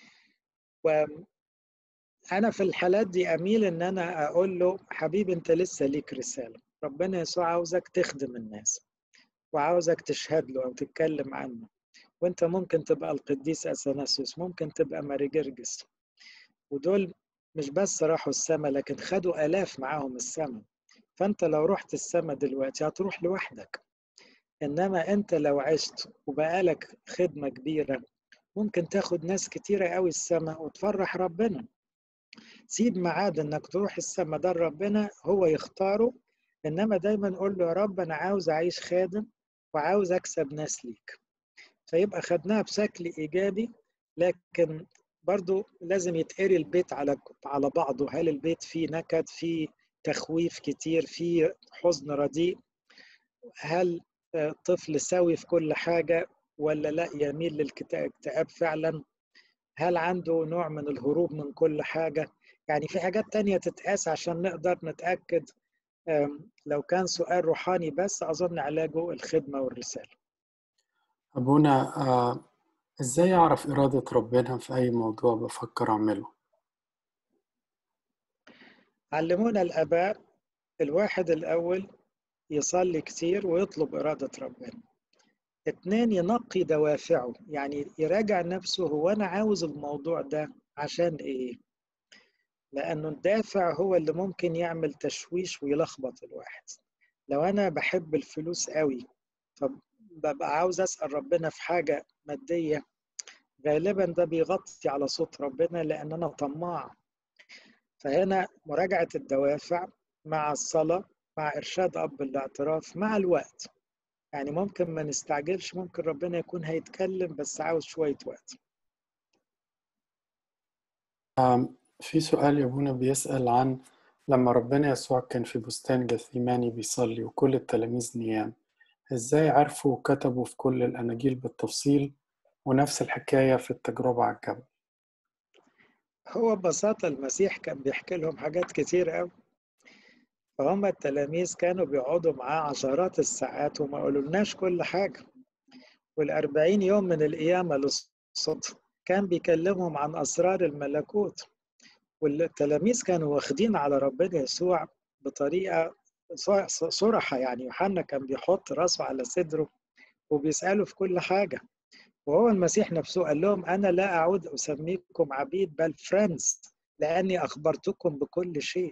[SPEAKER 1] وأنا في الحالات دي أميل إن أنا أقول له حبيبي أنت لسه ليك رسالة ربنا يسوع عاوزك تخدم الناس وعاوزك تشهد له أو تتكلم عنه وأنت ممكن تبقى القديس أثناسيوس ممكن تبقى ماري جرجس ودول مش بس راحوا السما لكن خدوا آلاف معاهم السما فأنت لو رحت السما دلوقتي هتروح لوحدك إنما أنت لو عشت وبقالك خدمة كبيرة ممكن تاخد ناس كتيرة قوي السما وتفرح ربنا سيب ميعاد إنك تروح السما ده ربنا هو يختاره إنما دايما قول له يا رب أنا عاوز أعيش خادم وعاوز أكسب ناس ليك فيبقى خدناها بشكل إيجابي لكن برضو لازم يتقري البيت على على بعضه هل البيت فيه نكد فيه تخويف كتير فيه حزن رديء هل طفل سوي في كل حاجة ولا لا يميل للاكتئاب فعلا هل عنده نوع من الهروب من كل حاجة يعني في حاجات تانية تتقاس عشان نقدر نتأكد لو كان سؤال روحاني بس أظن علاجه الخدمة والرسالة
[SPEAKER 2] أبونا آه، إزاي أعرف إرادة ربنا في أي موضوع بفكر أعمله؟
[SPEAKER 1] علمونا الآباء الواحد الأول يصلي كتير ويطلب إرادة ربنا اتنين ينقي دوافعه يعني يراجع نفسه هو أنا عاوز الموضوع ده عشان إيه لأنه الدافع هو اللي ممكن يعمل تشويش ويلخبط الواحد لو أنا بحب الفلوس قوي فببقى عاوز أسأل ربنا في حاجة مادية غالبا ده بيغطي على صوت ربنا لأن أنا طماع فهنا مراجعة الدوافع مع الصلاة مع إرشاد أب الاعتراف مع الوقت يعني ممكن ما نستعجلش ممكن ربنا يكون هيتكلم بس عاوز شوية وقت
[SPEAKER 2] في سؤال يا ابونا بيسأل عن لما ربنا يسوع كان في بستان جثيماني بيصلي وكل التلاميذ نيام ازاي عرفوا وكتبوا في كل الأناجيل بالتفصيل ونفس الحكاية في التجربة على الجبل
[SPEAKER 1] هو ببساطة المسيح كان بيحكي لهم حاجات كتير قوي فهم التلاميذ كانوا بيقعدوا معاه عشرات الساعات وما قالولناش كل حاجة والأربعين يوم من القيامة للصدفة كان بيكلمهم عن أسرار الملكوت والتلاميذ كانوا واخدين على ربنا يسوع بطريقة صرحة يعني يوحنا كان بيحط راسه على صدره وبيسأله في كل حاجة وهو المسيح نفسه قال لهم أنا لا أعود أسميكم عبيد بل فريندز لأني أخبرتكم بكل شيء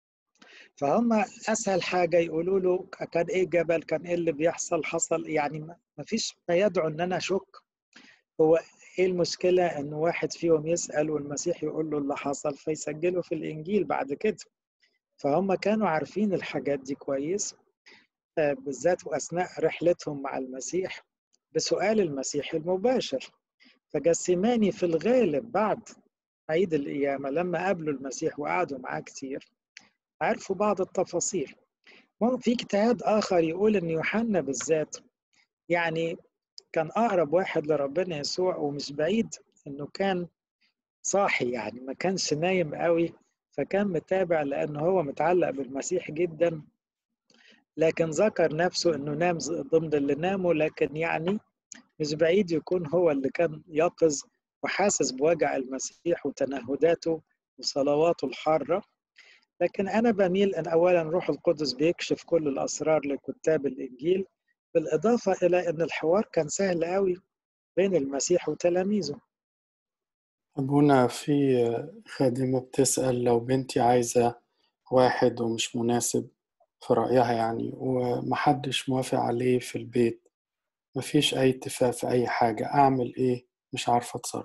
[SPEAKER 1] فهم أسهل حاجة يقولوا له كان إيه جبل كان إيه اللي بيحصل حصل يعني ما فيش ما يدعو إن أنا أشك هو ايه المشكلة ان واحد فيهم يسأل والمسيح يقول له اللي حصل فيسجله في الانجيل بعد كده فهم كانوا عارفين الحاجات دي كويس بالذات واثناء رحلتهم مع المسيح بسؤال المسيح المباشر فجسماني في الغالب بعد عيد القيامة لما قابلوا المسيح وقعدوا معاه كتير عرفوا بعض التفاصيل في اجتهاد آخر يقول إن يوحنا بالذات يعني كان أقرب واحد لربنا يسوع ومش بعيد إنه كان صاحي يعني ما كانش نايم قوي فكان متابع لأنه هو متعلق بالمسيح جدا لكن ذكر نفسه إنه نام ضمن اللي ناموا لكن يعني مش بعيد يكون هو اللي كان يقظ وحاسس بوجع المسيح وتنهداته وصلواته الحارة لكن أنا بميل أن أولا روح القدس بيكشف كل الأسرار لكتاب الإنجيل بالإضافة إلى أن الحوار كان سهل قوي بين المسيح وتلاميذه
[SPEAKER 2] أبونا في خادمة بتسأل لو بنتي عايزة واحد ومش مناسب في رأيها يعني ومحدش موافق عليه في البيت مفيش أي اتفاق في أي حاجة أعمل إيه مش عارفة أتصرف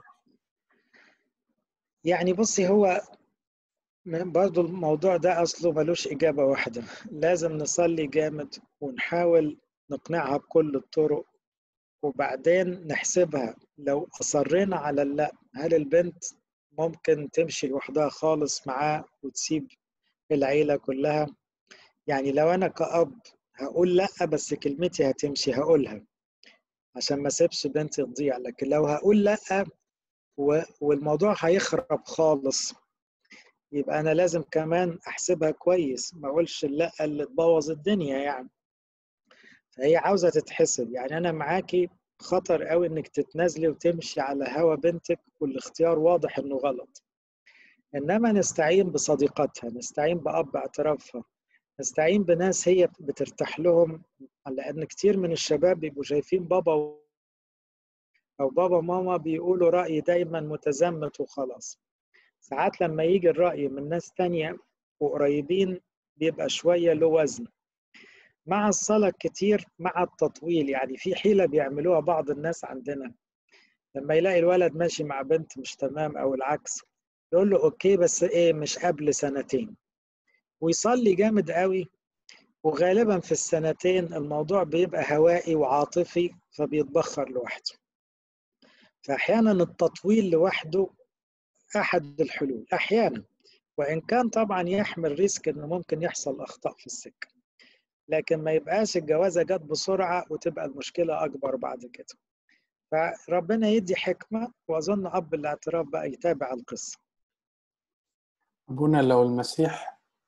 [SPEAKER 1] يعني بصي هو برضو الموضوع ده أصله ملوش إجابة واحدة لازم نصلي جامد ونحاول نقنعها بكل الطرق وبعدين نحسبها لو أصرينا على اللا هل البنت ممكن تمشي لوحدها خالص معاه وتسيب العيلة كلها يعني لو أنا كأب هقول لأ بس كلمتي هتمشي هقولها عشان ما سيبش بنتي تضيع لكن لو هقول لأ والموضوع هيخرب خالص يبقى أنا لازم كمان أحسبها كويس ما أقولش لأ اللي تبوظ الدنيا يعني فهي عاوزة تتحسب يعني أنا معاكي خطر قوي إنك تتنازلي وتمشي على هوا بنتك والاختيار واضح إنه غلط إنما نستعين بصديقاتها نستعين بأب اعترافها نستعين بناس هي بترتاح لهم لأن كتير من الشباب بيبقوا شايفين بابا أو بابا ماما بيقولوا رأي دايما متزمت وخلاص ساعات لما يجي الرأي من ناس تانية وقريبين بيبقى شوية له وزن مع الصلاة كتير مع التطويل يعني في حيلة بيعملوها بعض الناس عندنا لما يلاقي الولد ماشي مع بنت مش تمام أو العكس يقول له أوكي بس إيه مش قبل سنتين ويصلي جامد قوي وغالبا في السنتين الموضوع بيبقى هوائي وعاطفي فبيتبخر لوحده فأحيانا التطويل لوحده أحد الحلول أحيانا وإن كان طبعا يحمل ريسك إنه ممكن يحصل أخطاء في السكة لكن ما يبقاش الجوازة جت بسرعة وتبقى المشكلة أكبر بعد كده فربنا يدي حكمة وأظن أب الاعتراف بقى يتابع القصة
[SPEAKER 2] أبونا لو المسيح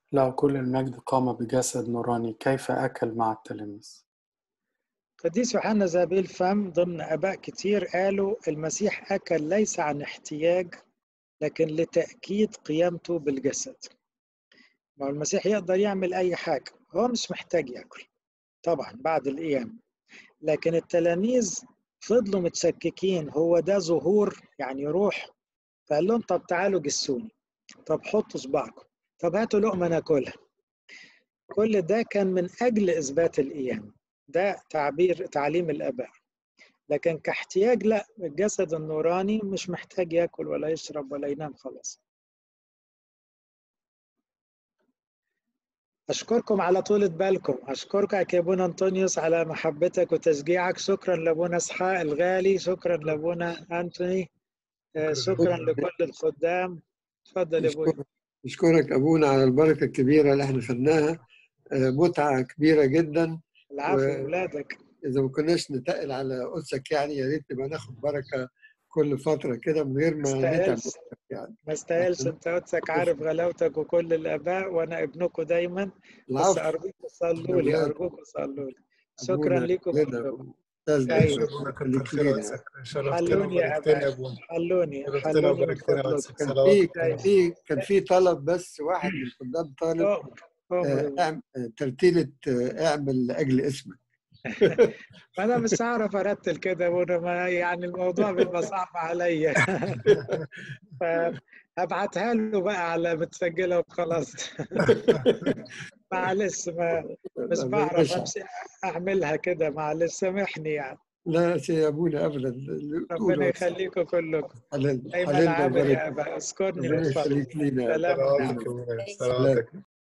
[SPEAKER 2] له كل المجد قام بجسد نوراني كيف أكل مع التلاميذ
[SPEAKER 1] قديس يوحنا ذهبي الفم ضمن آباء كتير قالوا المسيح أكل ليس عن احتياج لكن لتأكيد قيامته بالجسد ما هو المسيح يقدر يعمل أي حاجة هو مش محتاج ياكل طبعا بعد القيامة لكن التلاميذ فضلوا متشككين هو ده ظهور يعني روح فقال لهم طب تعالوا جسوني طب حطوا صباعكم طب هاتوا لقمة ناكلها كل ده كان من أجل إثبات القيامة ده تعبير تعليم الآباء لكن كاحتياج لا الجسد النوراني مش محتاج ياكل ولا يشرب ولا ينام خلاص أشكركم على طولة بالكم أشكرك يا أبونا أنطونيوس على محبتك وتشجيعك شكرا لأبونا إسحاق الغالي شكرا لأبونا أنتوني شكرا لكل الخدام تفضل يا أبونا
[SPEAKER 3] نشكرك أبونا على البركة الكبيرة اللي احنا خدناها متعة كبيرة جدا
[SPEAKER 1] العفو أولادك
[SPEAKER 3] إذا ما كناش نتقل على قدسك يعني يا ريت نبقى ناخد بركة كل فترة كده من غير ما نتعب
[SPEAKER 1] يعني ما استاهلش انت قدسك عارف غلاوتك وكل الاباء وانا ابنكم دايما بس ارجوكم صلوا لي ارجوكم صلوا لي شكرا لكم كلكم حلوني يا ابا حلوني حلوني
[SPEAKER 3] كان في كان في كان في طلب بس واحد من الخدام طالب اعمل ترتيلة اعمل لاجل اسمك
[SPEAKER 1] انا مش هعرف ارتل كده وانا ما يعني الموضوع بيبقى صعب عليا فهبعتها له بقى على متسجله وخلاص معلش ما مش بعرف امشي اعملها كده معلش سامحني يعني
[SPEAKER 3] لا شيء يا ابونا ابدا
[SPEAKER 1] ربنا يخليكم كلكم دايما عامل يا ابا اذكرني
[SPEAKER 3] ربنا يخليك لينا
[SPEAKER 1] سلام
[SPEAKER 3] سلام